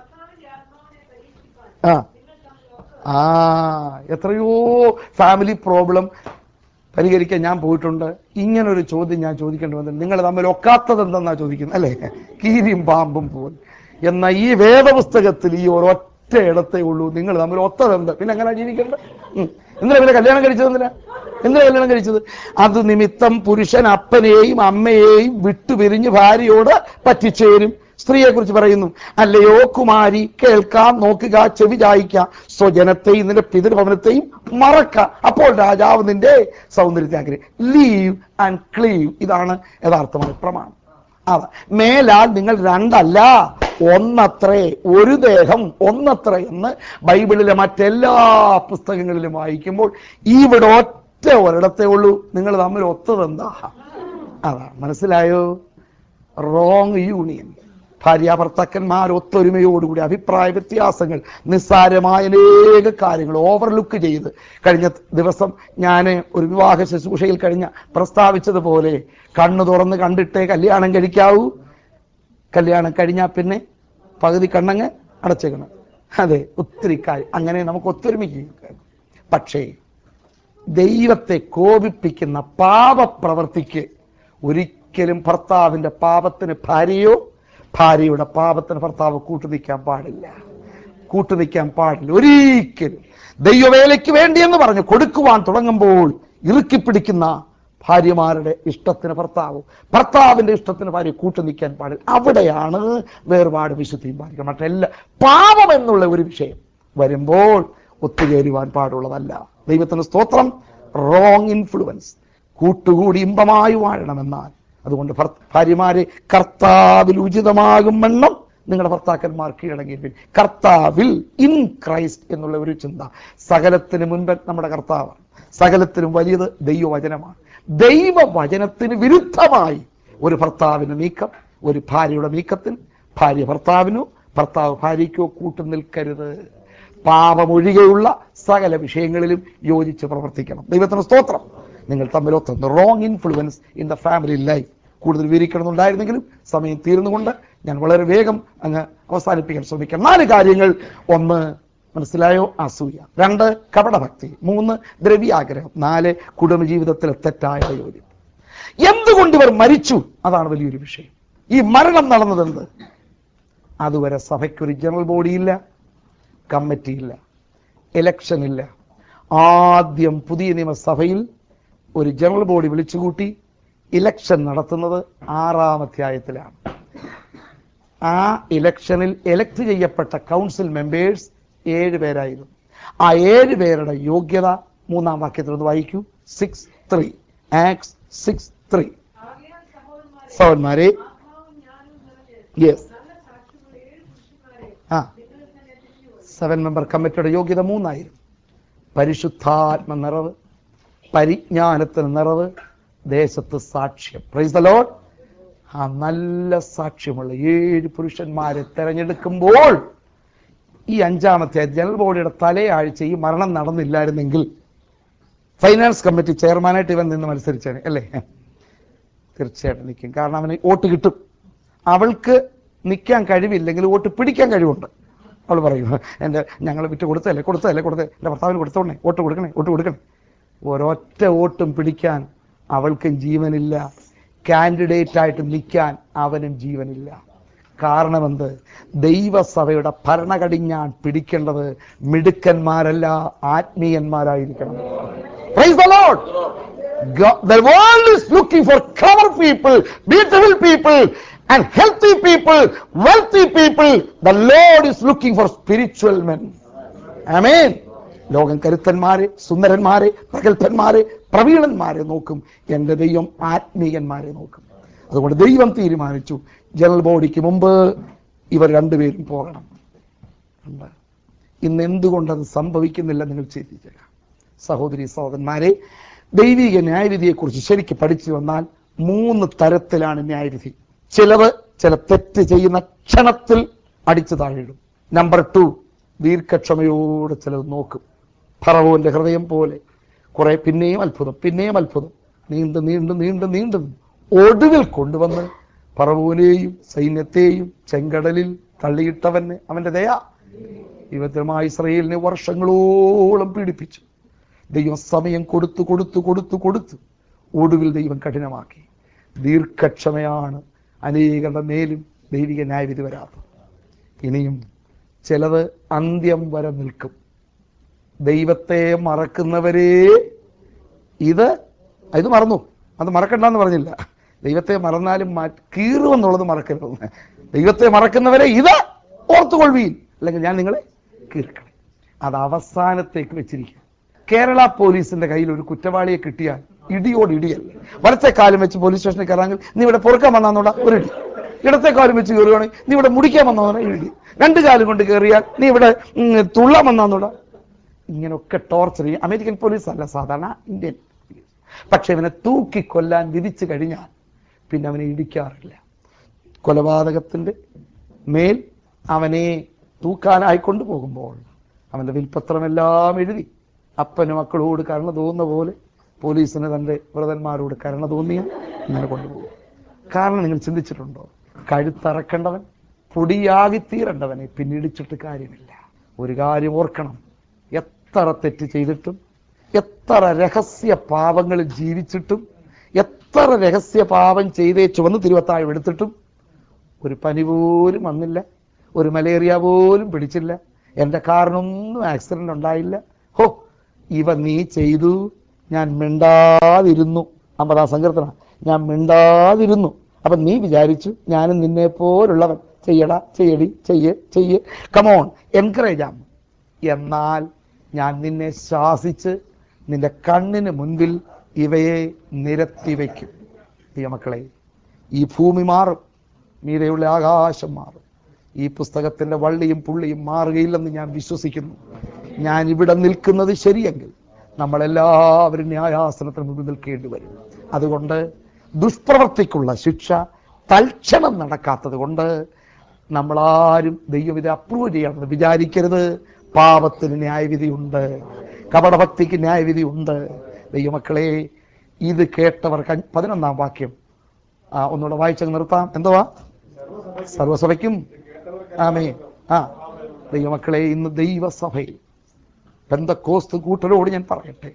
ആ ആ എത്രയോ ഫാമിലി പ്രോബ്ലം പരിഹരിക്കാൻ ഞാൻ പോയിട്ടുണ്ട് ഇങ്ങനൊരു ചോദ്യം ഞാൻ ചോദിക്കേണ്ടി വന്നത് നിങ്ങൾ തമ്മിൽ ഒക്കാത്തത് എന്തെന്നാ ചോദിക്കുന്നത് അല്ലേ കീരിയും പാമ്പും പോൽ എന്ന ഈ വേദപുസ്തകത്തിൽ ഈ ഒരൊറ്റ ഇടത്തേ ഉള്ളൂ നിങ്ങൾ തമ്മിൽ ഒത്തതെന്ത് പിന്നെ എങ്ങനെ ജീവിക്കേണ്ടത് ഉം. എന്തിനാ പിന്നെ കല്യാണം കഴിച്ചത് എന്തിനാ എന്തിനാ കല്യാണം കഴിച്ചത് അത് നിമിത്തം പുരുഷൻ അപ്പനെയും അമ്മയെയും വിട്ടുപിരിഞ്ഞ് ഭാര്യയോട് പറ്റിച്ചേരും സ്ത്രീയെ കുറിച്ച് പറയുന്നു അല്ലയോ കുമാരി കേൾക്കാം നോക്കുക ചെവി ചായ്ക്ക സ്വജനത്തെയും നിന്റെ പിതൃഭവനത്തെയും മറക്ക അപ്പോൾ രാജാവ് നിന്റെ സൗന്ദര്യത്തെ ആഗ്രഹം ലീവ് ആൻഡ് ക്ലീവ് ഇതാണ് യഥാർത്ഥമായ പ്രമാണം അതെ മേലാൽ നിങ്ങൾ രണ്ടല്ല ഒന്നത്രേ ഒരു ദേഹം ഒന്നത്രേ എന്ന് ബൈബിളിലെ മറ്റെല്ലാ പുസ്തകങ്ങളിലും വായിക്കുമ്പോൾ ഇവിടെ ഒറ്റ ഒരിടത്തേ ഉള്ളൂ നിങ്ങൾ തമ്മിൽ ഒത്തതെന്താ അതാണ് മനസ്സിലായോ റോങ് യൂണിയൻ ഭാര്യ ഭർത്താക്കന്മാർ ഒത്തൊരുമയോടുകൂടി അഭിപ്രായ വ്യത്യാസങ്ങൾ നിസ്സാരമായ അനേക കാര്യങ്ങൾ ഓവർലുക്ക് ചെയ്ത് കഴിഞ്ഞ ദിവസം ഞാൻ ഒരു വിവാഹ ശുശ്രൂഷയിൽ കഴിഞ്ഞ പ്രസ്താവിച്ചതുപോലെ കണ്ണു തുറന്ന് കണ്ടിട്ടേ കല്യാണം കഴിക്കാവൂ കല്യാണം കഴിഞ്ഞാൽ പിന്നെ പകുതി കണ്ണങ്ങ് അടച്ചേക്കണം അതെ ഒത്തിരി കാര്യം അങ്ങനെ നമുക്ക് ഒത്തൊരുമിക്കുക പക്ഷേ ദൈവത്തെ കോപിപ്പിക്കുന്ന പാപപ്രവർത്തിക്ക് ഒരിക്കലും ഭർത്താവിന്റെ പാപത്തിന് ഭാര്യയോ ഭാര്യയുടെ പാപത്തിന് ഭർത്താവ് കൂട്ടുനിൽക്കാൻ പാടില്ല കൂട്ടുനിൽക്കാൻ പാടില്ല ഒരിക്കലും ദൈവവേലയ്ക്ക് വേണ്ടിയെന്ന് പറഞ്ഞ് കൊടുക്കുവാൻ തുടങ്ങുമ്പോൾ ഇറുക്കി പിടിക്കുന്ന ഭാര്യമാരുടെ ഇഷ്ടത്തിന് ഭർത്താവ് ഭർത്താവിന്റെ ഇഷ്ടത്തിന് ഭാര്യ കൂട്ടുനിൽക്കാൻ പാടില്ല അവിടെയാണ് വേർപാട് വിശുദ്ധിയും പാലിക്കണം മറ്റെല്ലാ പാപം എന്നുള്ള ഒരു വിഷയം വരുമ്പോൾ ഒത്തുചേരുവാൻ പാടുള്ളതല്ല ദൈവത്തിന് സ്തോത്രം റോങ് ഇൻഫ്ലുവൻസ് കൂട്ടുകൂടി ഇമ്പമായി വാഴണമെന്നാൽ അതുകൊണ്ട് ഭർ- ഭാര്യമാരെ കർത്താവിൽ ഉചിതമാകും വണ്ണം നിങ്ങളുടെ ഭർത്താക്കന്മാർ കീഴടങ്ങിയിരിക്കും കർത്താവിൽ ഇൻ ക്രൈസ്റ്റ് എന്നുള്ള ഒരു ചിന്ത സകലത്തിന് മുൻപ് നമ്മുടെ കർത്താവാണ് സകലത്തിനും വലിയത് ദൈവവചനമാണ് ദൈവവചനത്തിന് വിരുദ്ധമായി ഒരു ഭർത്താവിന് നീക്കം ഒരു ഭാര്യയുടെ നീക്കത്തിൽ ഭാര്യ ഭർത്താവിനോ ഭർത്താവ് ഭാര്യയ്ക്കോ കൂട്ടു നിൽക്കരുത് പാപമൊഴികെയുള്ള സകല വിഷയങ്ങളിലും യോജിച്ച് പ്രവർത്തിക്കണം ദൈവത്തിന് സ്തോത്രം നിങ്ങൾ തമ്മിൽ ഒത്തുന്നു wrong influence in the family life കൂടുതൽ വിവരിക്കണമെന്നുണ്ടായിരുന്നെങ്കിലും സമയം തീർന്നുകൊണ്ട് ഞാൻ വളരെ വേഗം അങ്ങ് അവസാനിപ്പിക്കാൻ ശ്രമിക്കാം നാല് കാര്യങ്ങൾ ഒന്ന് മനസ്സിലായോ അസൂയ രണ്ട് കപടഭക്തി മൂന്ന് ദ്രവ്യാഗ്രഹം നാല് കുടുംബജീവിതത്തിലെ തെറ്റായ യോജിപ്പ് എന്തുകൊണ്ട് ഇവർ മരിച്ചു അതാണ് വലിയൊരു വിഷയം ഈ മരണം നടന്നത് എന്ത് അതുവരെ സഭയ്ക്കൊരു ജനറൽ ബോഡിയില്ല കമ്മിറ്റി ഇല്ല ഇലക്ഷൻ ഇല്ല ആദ്യം പുതിയ നിയമസഭയിൽ ഒരു ജനറൽ ബോഡി വിളിച്ചുകൂട്ടി ഇലക്ഷൻ നടത്തുന്നത് ആറാം അധ്യായത്തിലാണ് ആ ഇലക്ഷനിൽ എലക്ട് ചെയ്യപ്പെട്ട കൗൺസിൽ മെമ്പേഴ്സ് ഏഴ് പേരായിരുന്നു ആ ഏഴ് പേരുടെ യോഗ്യത മൂന്നാം വാക്യത്തിൽ ഒന്ന് വായിക്കൂ six three Acts six three ആകയാൽ സഹോദരന്മാരെ സഹോദരന്മാരെ ആത്മാവും ജ്ഞാനവും നിറഞ്ഞ് യെസ് നല്ല സാക്ഷ്യമുള്ള ഏഴ് പുരുഷന്മാരെ ആ നിങ്ങളിൽ തന്നെ തിരിഞ്ഞു വന്നു. സെവൻ മെമ്പർ കമ്മിറ്റിയുടെ യോഗ്യത മൂന്നായിരുന്നു പരിശുദ്ധാത്മ നിറവ് പരിജ്ഞാനത്തിന് നിറവ് ദേശത്ത് സാക്ഷ്യം പ്രൈസ് ദ ലോഡ് ആ നല്ല സാക്ഷ്യമുള്ള ഏഴ് പുരുഷന്മാരെ തെരഞ്ഞെടുക്കുമ്പോൾ ഈ അഞ്ചാമത്തെ ജനറൽ ബോഡിയുടെ തലയാഴ്ച ഈ മരണം നടന്നില്ലായിരുന്നെങ്കിൽ ഫൈനാൻസ് കമ്മിറ്റി ചെയർമാനായിട്ട് ഇവൻ നിന്ന് മത്സരിച്ചാണ് അല്ലേ തീർച്ചയായിട്ടും നിൽക്കും കാരണം അവന് വോട്ട് കിട്ടും അവൾക്ക് നിൽക്കാൻ കഴിവില്ലെങ്കിൽ വോട്ട് പിടിക്കാൻ കഴിവുണ്ട് അവൾ പറയും എൻ്റെ ഞങ്ങൾ വിറ്റ് കൊടുത്തല്ലേ കൊടുത്തല്ലേ കൊടുത്തേ എൻ്റെ ഭർത്താവിന് കൊടുത്തോണേ വോട്ട് കൊടുക്കണേ വോട്ട് കൊടുക്കണേ ഒരൊറ്റ വോട്ടും പിടിക്കാൻ അവൾക്കും ജീവനില്ല കാൻഡിഡേറ്റ് ആയിട്ട് നിൽക്കാൻ അവനും ജീവനില്ല കാരണമെന്ത് ദൈവസഭയുടെ ഭരണകടിഞ്ഞാൻ പിടിക്കേണ്ടത് മിടുക്കന്മാരല്ല ആത്മീയന്മാരായിരിക്കണം Praise the Lord. God, the world is looking for clever people, beautiful people, and healthy people, wealthy people. The Lord is looking for spiritual men. Amen. ലോകം കരുത്തന്മാരെ സുന്ദരന്മാരെ പ്രഗത്ഭന്മാരെ പ്രവീണന്മാരെ നോക്കും എന്റെ ദൈവം ആത്മീയന്മാരെ നോക്കും അതുകൊണ്ട് ദൈവം തീരുമാനിച്ചു ജനറൽ ബോഡിക്ക് മുമ്പ് ഇവർ രണ്ടുപേരും പോകണം ഉണ്ട്. ഇന്ന് എന്തുകൊണ്ടത് സംഭവിക്കുന്നില്ല നിങ്ങൾ ചിന്തിച്ചേക്കാം സഹോദരി സഹോദരന്മാരെ ദൈവിക ന്യായവിധിയെക്കുറിച്ച് ശരിക്ക് പഠിച്ചു വന്നാൽ മൂന്ന് തരത്തിലാണ് ന്യായവിധി ചിലത് ചില തെറ്റ് ചെയ്യുന്ന ക്ഷണത്തിൽ അടിച്ചു താഴിടും നമ്പർ ടു ദീർഘക്ഷമയോടെ ചിലത് നോക്കും ഫറവോന്റെ ഹൃദയം പോലെ കുറെ പിന്നെയും അത്ഭുതം പിന്നെയും അത്ഭുതം നീണ്ടു നീണ്ടു നീണ്ടു നീണ്ടു ഒടുവിൽ കൊണ്ടുവന്ന് ഫറവോനെയും സൈന്യത്തെയും ചെങ്കടലിൽ തള്ളിയിട്ടവന് അവന്റെ ദയ ദൈവത്തിനുമായി ഇസ്രയേലിനെ വർഷങ്ങളോളം പീഡിപ്പിച്ചു ദൈവം സമയം കൊടുത്തു കൊടുത്തു കൊടുത്തു കൊടുത്തു ഒടുവിൽ ദൈവം കഠിനമാക്കി ദീർഘക്ഷമയാണ് അനേകരുടെ മേലും ദൈവിക ന്യായവിധി വരാത്തത് ഇനിയും ചിലത് അന്ത്യം വരെ നിൽക്കും ദൈവത്തെ മറക്കുന്നവരെ ഇത് ഇത് മറന്നു അത് മറക്കണ്ടെന്ന് പറഞ്ഞില്ല ദൈവത്തെ മറന്നാലും മാ- കീറുമെന്നുള്ളത് മറക്കരുത് ദൈവത്തെ മറക്കുന്നവരെ ഇത് ഓർത്തുകൊള്ളുവീൻ അല്ലെങ്കിൽ ഞാൻ നിങ്ങളെ കീർക്കണം അത് അവസാനത്തേക്ക് വെച്ചിരിക്കുക കേരള പോലീസിന്റെ കയ്യിൽ ഒരു കുറ്റവാളിയെ കിട്ടിയാൽ ഇടിയോട് ഇടിയല്ല വലത്തെ കാലം വെച്ച് പോലീസ് സ്റ്റേഷനിൽ കയറാമെങ്കിൽ നീ ഇവിടെ പൊറുക്കാൻ വന്നാന്നോട ഒരു ഇടി ഇടത്തെ കാലം വെച്ച് കയറുകയാണെങ്കിൽ നീ ഇവിടെ മുടിക്കാൻ വന്നോടാ ഇടി രണ്ട് കാലം കൊണ്ട് കയറിയാൽ നീ ഇവിടെ ഉം, തുള്ളാൻ വന്നാന്നോടാ ഇങ്ങനെയൊക്കെ ടോർച്ചർ ചെയ്യും അമേരിക്കൻ പോലീസ് അല്ല സാധാരണ ഇന്ത്യൻ പോലീസ് പക്ഷെ ഇവനെ തൂക്കിക്കൊല്ലാൻ വിധിച്ചു കഴിഞ്ഞാൽ പിന്നെ അവനെ ഇടിക്കാറില്ല കൊലപാതകത്തിന്റെ മേൽ അവനെ തൂക്കാനായി കൊണ്ടുപോകുമ്പോൾ അവന്റെ വിൽപത്രമെല്ലാം എഴുതി അപ്പന് മക്കളോട് കരുണ തോന്നുന്ന പോലെ പോലീസിന് തന്റെ വ്രതന്മാരോട് കരുണ തോന്നിയ ഇങ്ങനെ കൊണ്ടുപോകും കാരണം നിങ്ങൾ ചിന്തിച്ചിട്ടുണ്ടോ കഴുത്തറക്കേണ്ടവൻ പൊടിയാകി തീരേണ്ടവനെ പിന്നിടിച്ചിട്ട് കാര്യമില്ല ഒരു കാര്യം ഓർക്കണം എത്ര തെറ്റ് ചെയ്തിട്ടും എത്ര രഹസ്യ പാപങ്ങളിൽ ജീവിച്ചിട്ടും എത്ര രഹസ്യ പാപം ചെയ്തേ ചുവന്ന് തിരുവത്താഴം എടുത്തിട്ടും ഒരു പനി പോലും വന്നില്ല ഒരു മലേറിയ പോലും പിടിച്ചില്ല എന്റെ കാറിനൊന്നും ആക്സിഡന്റ് ഉണ്ടായില്ല ഹോ ഇവ നീ ചെയ്തു ഞാൻ മിണ്ടാതിരുന്നു അമ്പതാം സങ്കീർത്തന ഞാൻ മിണ്ടാതിരുന്നു അപ്പൊ നീ വിചാരിച്ചു ഞാനും നിന്നെ പോലുള്ളവൻ ചെയ്യടാ ചെയ്യടി ചെയ്യ് ചെയ്യ് കമോൺ എൻകറേജ് ആം എന്നാൽ ഞാൻ നിന്നെ ശാസിച്ച് നിന്റെ കണ്ണിന് മുൻപിൽ ഇവയെ നിരത്തി വയ്ക്കും പ്രിയമക്കളെ ഈ ഭൂമി മാറും മീതെയുള്ള ആകാശം മാറും ഈ പുസ്തകത്തിന്റെ വള്ളിയും പുള്ളിയും മാറുകയില്ലെന്ന് ഞാൻ വിശ്വസിക്കുന്നു ഞാൻ ഇവിടെ നിൽക്കുന്നത് ശരിയെങ്കിൽ നമ്മളെല്ലാവരും ന്യായാസനത്തിന് മുമ്പിൽ നിൽക്കേണ്ടി വരും അതുകൊണ്ട് ദുഷ്പ്രവർത്തിക്കുള്ള ശിക്ഷ തൽക്ഷണം നടക്കാത്തത് കൊണ്ട് നമ്മളാരും ദൈവം ഇത് അപ്രൂവ് ചെയ്യണമെന്ന് വിചാരിക്കരുത് പാപത്തിന് ന്യായവിധിയുണ്ട് കപടഭക്തിക്ക് ന്യായവിധിയുണ്ട് ദൈവമക്കളെ ഇത് കേട്ടവർക്ക് അഞ്ച്- പതിനൊന്നാം വാക്യം ആ ഒന്നുകൂടെ വായിച്ചങ്ങ് നിർത്താം എന്തുവാ സർവസഭയ്ക്കും ആമേ ആ ദൈവമക്കളെ ഇന്ന് ദൈവസഭയിൽ പെന്തക്കോസ്ത് കൂട്ടരോട് ഞാൻ പറയട്ടെ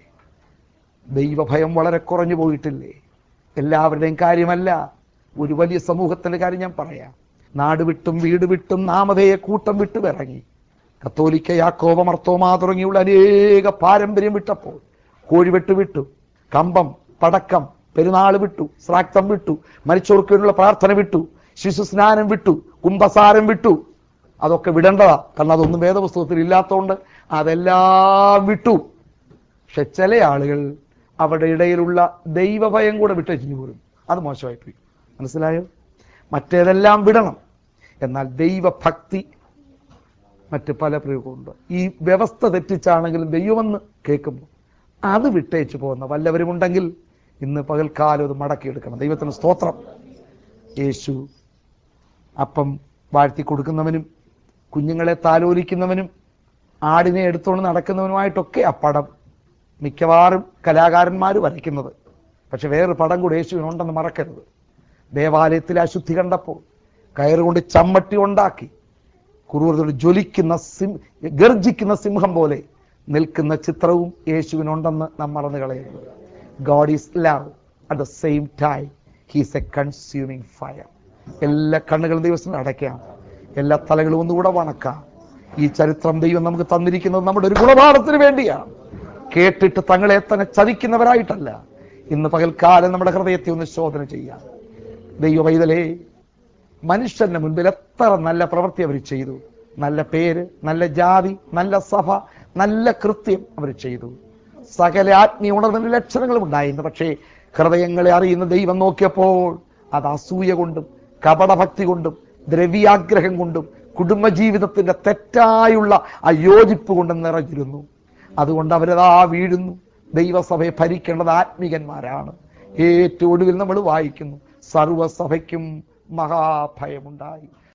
ദൈവഭയം വളരെ കുറഞ്ഞു പോയിട്ടില്ലേ എല്ലാവരുടെയും കാര്യമല്ല ഒരു വലിയ സമൂഹത്തിന്റെ കാര്യം ഞാൻ പറയാം നാട് വിട്ടും വീട് വിട്ടും നാമധേയ കൂട്ടം വിട്ടു ഇറങ്ങി കത്തോലിക്ക യാക്കോബ മർത്തോമാ തുടങ്ങിയുള്ള അനേക പാരമ്പര്യം വിട്ടപ്പോൾ കോഴിവെട്ട് വിട്ടു കമ്പം പടക്കം പെരുന്നാൾ വിട്ടു ശ്രാക്തം വിട്ടു മരിച്ചവർക്ക് വേണ്ടിയുള്ള പ്രാർത്ഥന വിട്ടു ശിശു സ്നാനം വിട്ടു കുംഭസാരം വിട്ടു അതൊക്കെ വിടേണ്ടതാ കാരണം അതൊന്നും വേദപുസ്തകത്തിൽ ഇല്ലാത്തതുകൊണ്ട് അതെല്ലാം വിട്ടു പക്ഷെ ചില ആളുകൾ അവരുടെ ഇടയിലുള്ള ദൈവഭയം കൂടെ വിട്ടേച്ചു പോരും അത് മോശമായി പോയി മനസ്സിലായോ മറ്റേതെല്ലാം വിടണം എന്നാൽ ദൈവഭക്തി മറ്റ് പല പ്രയോഗമുണ്ട് ഈ വ്യവസ്ഥ തെറ്റിച്ചാണെങ്കിലും ദൈവമെന്ന് കേൾക്കുമ്പോൾ അത് വിട്ടേച്ചു പോകുന്ന വല്ലവരുമുണ്ടെങ്കിൽ ഇന്ന് പകൽക്കാലം അത് മടക്കിയെടുക്കണം ദൈവത്തിന് സ്തോത്രം യേശു അപ്പം വാഴ്ത്തി കൊടുക്കുന്നവനും കുഞ്ഞുങ്ങളെ താലോലിക്കുന്നവനും ആടിനെ എടുത്തുകൊണ്ട് നടക്കുന്നവനുമായിട്ടൊക്കെ ആ പടം മിക്കവാറും കലാകാരന്മാർ വരയ്ക്കുന്നത് പക്ഷെ വേറൊരു പടം കൂടി യേശുവിനുണ്ടെന്ന് മറക്കരുത് ദേവാലയത്തിൽ അശുദ്ധി കണ്ടപ്പോൾ കയറുകൊണ്ട് ചമ്മട്ടി ഉണ്ടാക്കി കുറുവറോട് ജ്വലിക്കുന്ന സിം ഗർജിക്കുന്ന സിംഹം പോലെ നിൽക്കുന്ന ചിത്രവും യേശുവിനുണ്ടെന്ന് നാം മറന്നു കളയരുത് God is love at the same time he's a consuming fire എല്ലാ കണ്ണുകളും ദൈവത്തിന് അടയ്ക്കാം എല്ലാ തലകളും ഒന്നുകൂടെ വണക്കാം ഈ ചരിത്രം ദൈവം നമുക്ക് തന്നിരിക്കുന്നത് നമ്മുടെ ഒരു ഗുണപാഠത്തിന് വേണ്ടിയാണ് കേട്ടിട്ട് തങ്ങളെ തന്നെ ചതിക്കുന്നവരായിട്ടല്ല ഇന്ന് പകൽക്കാലം നമ്മുടെ ഹൃദയത്തെ ഒന്ന് ശോധന ചെയ്യാം ദൈവ പൈതലേ മനുഷ്യന്റെ മുൻപിൽ എത്ര നല്ല പ്രവൃത്തി അവർ ചെയ്തു നല്ല പേര് നല്ല ജാതി നല്ല സഭ നല്ല കൃത്യം അവർ ചെയ്തു സകല ആത്മീയ ഉണർവിന്റെ ലക്ഷണങ്ങളും ഉണ്ടായിരുന്നു പക്ഷേ ഹൃദയങ്ങളെ അറിയുന്ന ദൈവം നോക്കിയപ്പോൾ അത് അസൂയ കൊണ്ടും കപടഭക്തി കൊണ്ടും ദ്രവ്യാഗ്രഹം കൊണ്ടും കുടുംബജീവിതത്തിന്റെ തെറ്റായുള്ള അയോജിപ്പ് കൊണ്ടും നിറഞ്ഞിരുന്നു അതുകൊണ്ട് അവരതാ വീഴുന്നു ദൈവസഭയെ ഭരിക്കേണ്ടത് ആത്മീകന്മാരാണ് ഏറ്റവും ഒടുവിൽ നമ്മൾ വായിക്കുന്നു സർവസഭയ്ക്കും മഹാഭയമുണ്ടായി